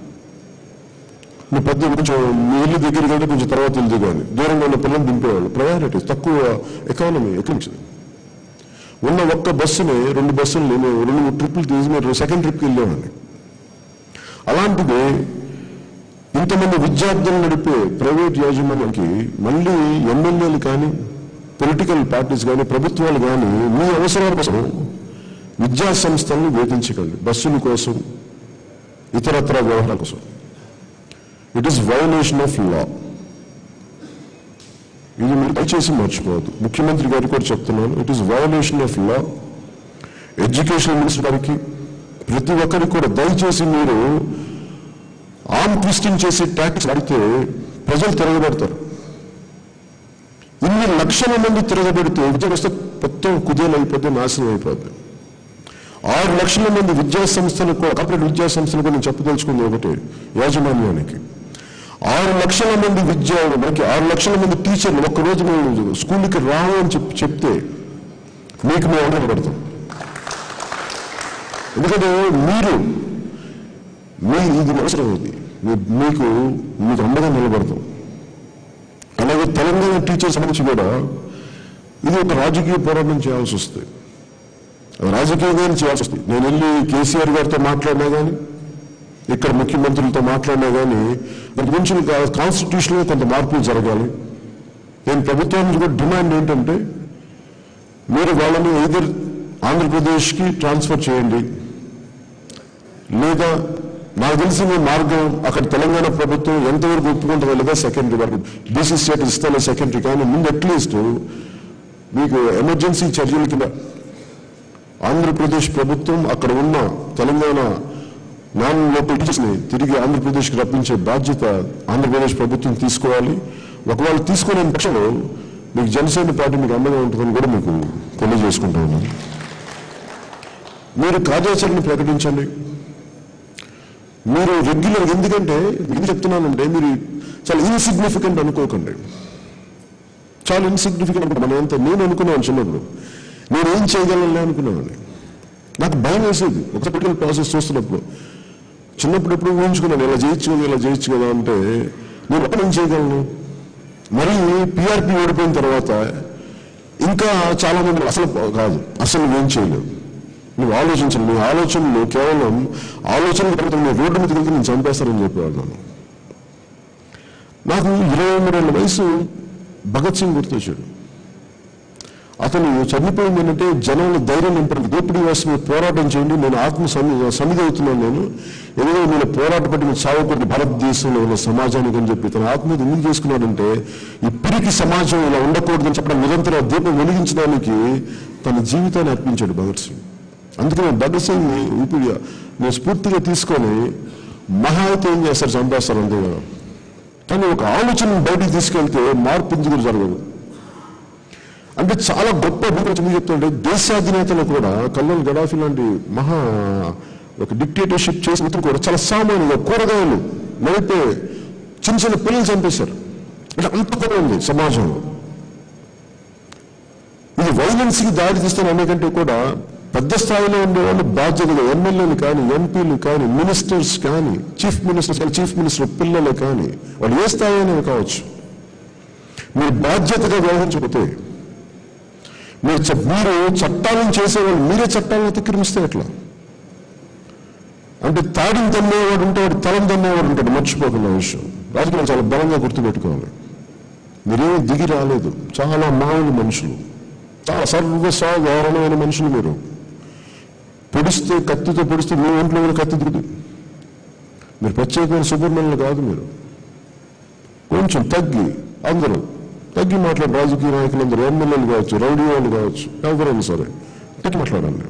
మీ పెద్ద కొంచెం మీ ఇల్లు దగ్గర కంటే కొంచెం తర్వాత ఇల్లు కానీ దూరంగా ఉన్న పిల్లలు దింపేవాళ్ళు ప్రయారిటీ తక్కువ ఎకానమీ ఎక్కడి ఉన్న ఒక్క బస్సుని రెండు బస్సుల్ని మేము రెండు మూడు ట్రిప్లు తీసి మీరు సెకండ్ ట్రిప్కి వెళ్ళేవాడిని అలాంటిది ఇంతమంది విద్యార్థులు నడిపే ప్రైవేట్ యాజమాన్యానికి మళ్ళీ ఎమ్మెల్యేలు కానీ పొలిటికల్ పార్టీస్ కానీ ప్రభుత్వాలు కానీ మీ అవసరాల కోసం విద్యా సంస్థలను వేధించకండి బస్సుల కోసం ఇతరత్ర వ్యవహారాల కోసం it is violation of law ఇది మీరు దయచేసి మర్చిపోవద్దు ముఖ్యమంత్రి గారికి కూడా చెప్తున్నాను it is violation of law education minister గారికి ప్రతి ఒక్కరికి కూడా దయచేసి మీరు ఆర్మ్ ట్విస్టింగ్ చేసి ట్యాక్స్ అడిగితే ప్రజలు తిరగబడతారు ఇన్ని లక్షల మంది తిరగబెడితే విద్య వ్యవస్థ మొత్తం కుదేలైపోతే నాశనం అయిపోద్ది ఆరు లక్షల మంది విద్యా సంస్థలకు కూడా కార్పొరేట్ విద్యా సంస్థలకు నేను చెప్పదలుచుకుంది ఒకటి యాజమాన్యానికి ఆరు లక్షల మంది విద్యా మనకి ఆరు లక్షల మంది టీచర్లు ఒక్కరోజు మేము స్కూల్కి రావు అని చెప్పి చెప్తే మీకు మేము అండగా పెడతాం ఎందుకంటే మీరు మీ ఇది అవసరం ఇది మీ- మీకు మీకు అండగా నిలబడతాం అలాగే తెలంగాణ టీచర్స్ సంబంధించి కూడా ఇది ఒక రాజకీయ పోరాటం చేయాల్సి వస్తుంది అది రాజకీయంగానే చేయాల్సి వస్తుంది నేను వెళ్ళి కేసీఆర్ గారితో మాట్లాడినా కానీ ఇక్కడ ముఖ్యమంత్రులతో మాట్లాడినా కానీ దాని గురించి కాన్స్టిట్యూషన్లో కొంత మార్పులు జరగాలి నేను ప్రభుత్వం నుంచి కూడా డిమాండ్ ఏంటంటే మీరు వాళ్ళని ఎయిదర్ ఆంధ్రప్రదేశ్కి ట్రాన్స్ఫర్ చేయండి లేదా నాకు తెలిసిన మార్గం అక్కడ తెలంగాణ ప్రభుత్వం ఎంతవరకు ఒప్పుకుంటుందో లేదా సెకండరీ వరకు బీసీ స్టేట్ ఇస్తానే సెకండరీ కానీ ముందు అట్లీస్ట్ మీకు ఎమర్జెన్సీ చర్యల కింద ఆంధ్రప్రదేశ్ ప్రభుత్వం అక్కడ ఉన్న తెలంగాణ నాన్ లోకల్ టీచర్స్ని తిరిగి ఆంధ్రప్రదేశ్కి రప్పించే బాధ్యత ఆంధ్రప్రదేశ్ ప్రభుత్వం తీసుకోవాలి ఒకవేళ తీసుకోలేని పక్షంలో మీకు జనసేన పార్టీ మీకు అండగా ఉంటుందని కూడా మీకు తెలియజేసుకుంటా ఉన్నాను మీరు కార్యాచరణ ప్రకటించండి మీరు రెగ్యులర్ ఎందుకంటే ఎందుకు చెప్తున్నానంటే మీరు చాలా ఇన్సిగ్నిఫికెంట్ అనుకోకండి చాలా ఇన్సిగ్నిఫికెంట్ అనుకుంటా మనం ఎంత నేను అనుకున్నాను చిన్నప్పుడు నేను ఏం చేయగలను అనుకున్నాను నాకు భయం వేసేది ఒక పర్టికులర్ ప్రాసెస్ చూస్తున్నప్పుడు చిన్నప్పుడు ఎప్పుడు ఊహించుకున్నాను ఇలా చేయొచ్చు కదా ఇలా చేయొచ్చు కదా అంటే నేను ఎక్కడ ఏం చేయగలను మరి పిఆర్పి ఓడిపోయిన తర్వాత ఇంకా చాలా మంది అసలు కాదు అసలు నువ్వేం చేయలేవు నువ్వు ఆలోచించను నీ ఆలోచనలు కేవలం ఆలోచన తర్వాత నీ రోడ్డు మీద వెళ్తే నేను చంపేస్తానని చెప్పేవాడు నన్ను నాకు ఇరవై మూడేళ్ళ వయసు భగత్ సింగ్ గుర్తొచ్చాడు అతను చనిపోయింది ఏంటంటే జనంలో ధైర్యం నింపడానికి దోపిడీ వ్యవస్థ మీద పోరాటం చేయండి నేను ఆత్మ సమి సమిధి అవుతున్నాను నేను ఎందుకంటే నేను పోరాటపడి నేను సాగుపడి భారతదేశంలో ఉన్న సమాజానికి అని చెప్పి తన ఆత్మ మీద ఎందుకు చేసుకున్నాడంటే ఈ పిరికి సమాజం ఇలా ఉండకూడదని చెప్పడం నిరంతరం ఆ దీపం వెలిగించడానికి తన జీవితాన్ని అర్పించాడు భగత్ సింగ్ అందుకే నేను భగత్ సింగ్ ఊపిరి నేను స్ఫూర్తిగా తీసుకొని మహా అయితే ఏం చేస్తారు చంపేస్తారు అంతే కదా కానీ ఒక ఆలోచన బయటికి తీసుకెళ్తే మార్పు ఎందుకు జరగదు అంటే చాలా గొప్ప గురించి ఎందుకు చెప్తుంటే దేశాధినేతలు కూడా కల్లోల్ గడాఫీ లాంటి మహా ఒక డిక్టేటర్షిప్ చేసిన ఇతను కూడా చాలా సామాన్యంగా కూరగాయలు నడిపే చిన్న చిన్న పిల్లలు చంపేశారు అంటే అంత కూడా ఉంది సమాజంలో ఇది వైలెన్స్ కి దారి తీస్తున్న అనేకంటే కూడా పెద్ద స్థాయిలో ఉండే వాళ్ళు బాధ్యతగా ఎమ్మెల్యేలు కానీ ఎంపీలు కానీ మినిస్టర్స్ కానీ చీఫ్ మినిస్టర్స్ కానీ చీఫ్ మినిస్టర్ పిల్లలు కానీ వాళ్ళు ఏ స్థాయి అయినా కావచ్చు మీరు బాధ్యతగా వ్యవహరించకపోతే మీరు చ- మీరు చట్టాలను చేసేవాళ్ళు మీరే చట్టాలను అతిక్రమిస్తే ఎట్లా అంటే తాడిని తమ్మేవాడు ఉంటే వాడు తలం తమ్మేవాడు ఉంటాడు మర్చిపోకుండా విషయం రాజకీయాలు చాలా బలంగా గుర్తుపెట్టుకోవాలి మీరేమీ దిగి రాలేదు చాలా మామూలు మనుషులు చాలా సర్వసాధారణమైన మనుషులు మీరు పొడిస్తే కత్తితో పొడిస్తే మీ ఒంట్లో కూడా కత్తి దిగుదు మీరు ప్రత్యేకమైన సుబ్రహ్మణ్యులు కాదు మీరు కొంచెం తగ్గి అందరూ తగ్గి మాట్లాడు రాజకీయ నాయకులు అందరూ ఎమ్మెల్యేలు కావచ్చు రౌడీ వాళ్ళు కావచ్చు ఎవరైనా సరే తగ్గి మాట్లాడండి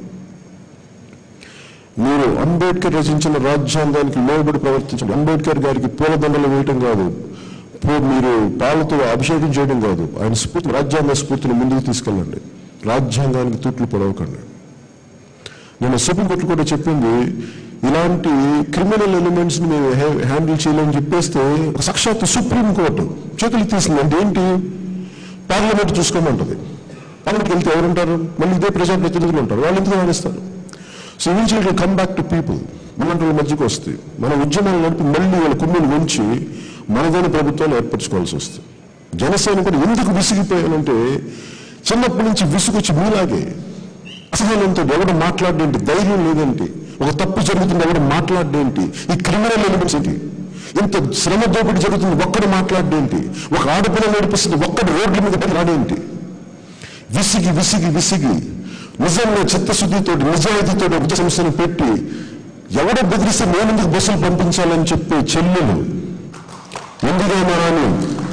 మీరు అంబేద్కర్ రచించిన రాజ్యాంగానికి లోబడి ప్రవర్తించండి అంబేద్కర్ గారికి పూలదండలు వేయటం కాదు పూ- మీరు పాలతో అభిషేకం చేయడం కాదు ఆయన స్ఫూర్తి రాజ్యాంగ స్ఫూర్తిని ముందుకు తీసుకెళ్ళండి రాజ్యాంగానికి తూట్లు పొడవకండి నేను సుప్రీంకోర్టు కూడా చెప్పింది ఇలాంటి క్రిమినల్ ఎలిమెంట్స్ ని మేము హ్యా- హ్యాండిల్ చేయలేమని చెప్పేస్తే ఒక సాక్షాత్తు సుప్రీంకోర్టు చేతులు తీసింది అంటే ఏంటి పార్లమెంట్ చూసుకోమంటది పార్లమెంట్కి వెళ్తే ఎవరుంటారు మళ్ళీ ఇదే ప్రజాప్రతినిధులు ఉంటారు వాళ్ళు ఎందుకు రాణిస్తారు so initial come back to people మనటువంటి వాళ్ళ మధ్యకి వస్తాయి మన ఉద్యమాలు నడిపి మళ్ళీ వాళ్ళ కుమ్మిని ఉంచి మనదైన ప్రభుత్వాలు ఏర్పరచుకోవాల్సి వస్తుంది జనసేన కూడా ఎందుకు విసిగిపోయానంటే చిన్నప్పటి నుంచి విసుగొచ్చి మీలాగే అసహనంతో ఎవడు మాట్లాడేంటి ధైర్యం లేదేంటి ఒక తప్పు జరుగుతుంది ఎవడు మాట్లాడేంటి ఈ క్రిమినల్ ఎలిమెంట్స్ ఏంటి ఇంత శ్రమ దోపిడీ జరుగుతుంది ఒక్కడు మాట్లాడేంటి ఒక ఆడపిల్ల నడిపిస్తుంది ఒక్కడు రోడ్ల మీద పడి రాడేంటి విసిగి విసిగి విసిగి నిజంగా చిత్తశుద్ధితో నిజాయితీతో విద్య సంస్థను పెట్టి ఎవడో బెదిరిస్తే నేను ఎందుకు బస్సులు పంపించాలని చెప్పే చెల్లెలు ఎందుకైనా అని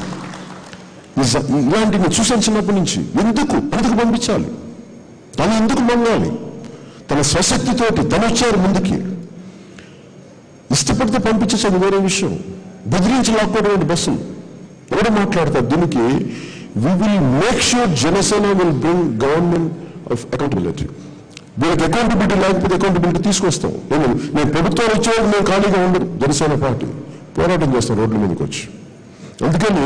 నిజ- ఇలాంటివి చూసాను చిన్నప్పటి నుంచి ఎందుకు ఎందుకు పంపించాలి తను ఎందుకు మంగాలి తన స్వశక్తితోటి తను వచ్చారు ముందుకి ఇష్టపడితే పంపించేసి అది వేరే విషయం బెదిరించి లాక్కోవడం బస్సులు ఎవరు మాట్లాడతారు దీనికి we will make sure Janasena will bring government of accountability వీళ్ళకి అకౌంటబిలిటీ లేకపోతే అకౌంటబిలిటీ తీసుకొస్తాం నేను నేను ప్రభుత్వం వచ్చేవాడు మేము ఖాళీగా ఉండదు జనసేన పార్టీ పోరాటం చేస్తాం రోడ్ల మీదకి వచ్చి అందుకని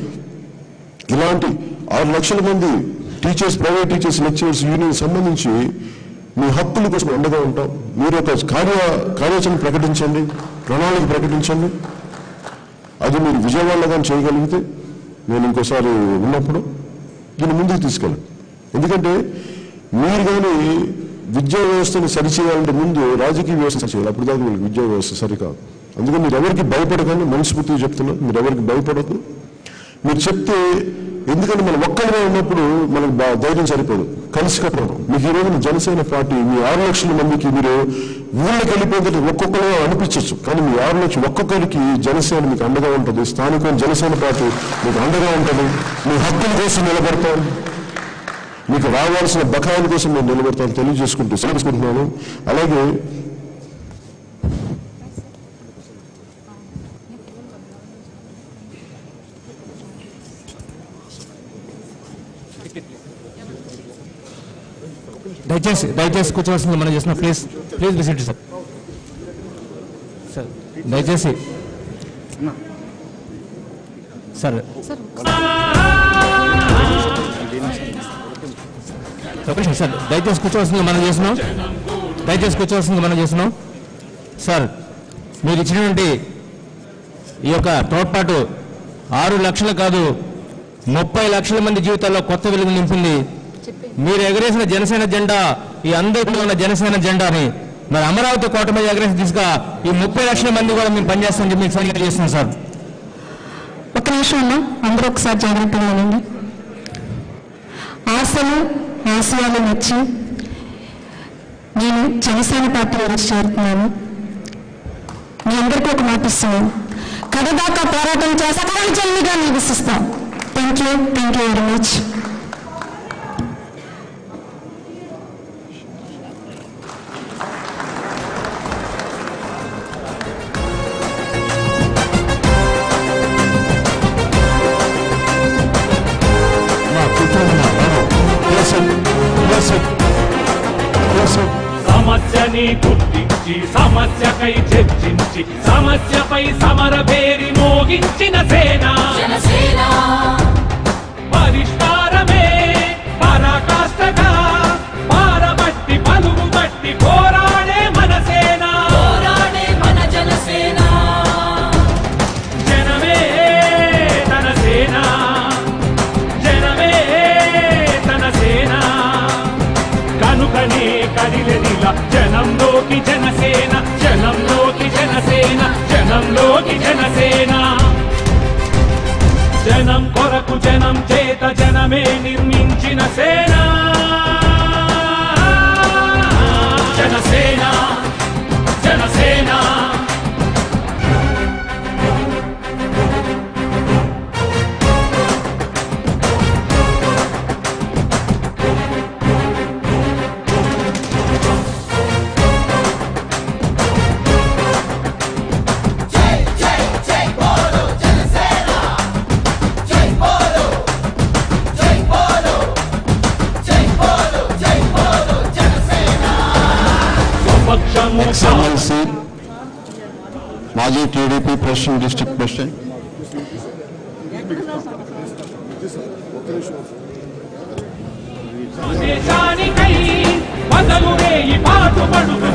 ఇలాంటి ఆరు లక్షల మంది teachers private teachers lecturers union సంబంధించి మీ హక్కుల కోసం అండగా ఉంటాం మీరు ఒక కార్య కార్యాచరణ ప్రకటించండి ప్రణాళిక ప్రకటించండి అది మీరు విజయవాడలో కానీ చేయగలిగితే నేను ఇంకోసారి ఉన్నప్పుడు దీన్ని ముందుకు తీసుకెళ్ళండి ఎందుకంటే మీరు కానీ విద్యా వ్యవస్థను సరిచేయాలంటే ముందు రాజకీయ వ్యవస్థ సరిచేయాలి అప్పుడు దాకా మీకు విద్యా వ్యవస్థ సరికాదు అందుకని మీరు ఎవరికి భయపడకండి మనస్ఫూర్తిగా చెప్తున్నాను మీరు ఎవరికి భయపడదు మీరు చెప్తే ఎందుకంటే మనం ఒక్కరిగా ఉన్నప్పుడు మనకు బా- ధైర్యం సరిపోదు కలిసి కట్టడం మీకు ఈ రోజున జనసేన పార్టీ మీ ఆరు లక్షల మందికి మీరు ఊళ్ళకి వెళ్ళిపోతే ఒక్కొక్కరు అనిపించవచ్చు కానీ మీ ఆరు లక్షలు ఒక్కొక్కరికి జనసేన మీకు అండగా ఉంటుంది స్థానికమైన జనసేన పార్టీ మీకు అండగా ఉంటుంది మీ హక్కుల కోసం నిలబడతాం మీకు రావాల్సిన బకాయిల కోసం నేను నిలబడతాను తెలియజేసుకుంటూ సెలవుకుంటున్నాను అలాగే దయచేసి దయచేసి కూర్చోవలసింది మనం చేసిన please please visit sir sir దయచేసి సార్ ఒక నిమిషం సార్ దయచేసి కూర్చోవలసింది మనం చేస్తున్నాం దయచేసి కూర్చోవలసింది మనం చేస్తున్నాం సార్ మీరు ఇచ్చినటువంటి ఈ యొక్క తోడ్పాటు ఆరు లక్షలు కాదు ముప్పై లక్షల మంది జీవితాల్లో కొత్త వెలుగు నింపింది మీరు ఎగరేసిన జనసేన జెండా ఈ అందరిలో ఉన్న జనసేన జెండాని మరి అమరావతి కోట మీద ఎగరేసి తీసుగా ఈ ముప్పై లక్షల మంది కూడా మేము పనిచేస్తామని చెప్పి మీకు సంగతి చేస్తున్నాం సార్ ఒక్క నిమిషం అన్న అందరూ ఒకసారి జాగ్రత్తగా వినండి ఆశలు ఆశయాలు నచ్చి నేను జనసేన పార్టీలో వచ్చి చేరుతున్నాను మీ అందరికీ ఒక మాట ఇస్తున్నాను కడదాకా పోరాటం చేసి అక్కడ జల్లిగా నివసిస్తాం thank you thank you very much సమస్యని గుర్తించి సమస్యకై చర్చించి సమస్యపై సమర పేరి మోగించిన సేన పరిష్కారమే పరాకాష్ఠగా పారబట్టి పలుగు బట్టి పోరాడే మన సేన జనమే తన సేన జనమే తన సేన కనుకనే కదిలెదిల జనంలోకి జనసేన జనంలోకి జనసేన జనంలోకి జనసేన జనం కొరకు జనం చేత జనమే నిర్మించిన సేన జనసేన జనసేన స్వపక్షము ఎక్స్ఎమ్మెల్సీ మాజీ టీడీపీ ప్రెసిడెంట్ డిస్ట్రిక్ట్ ప్రెసిడెంట్ దేశానికై బదలు వేయి పాటుపడుతు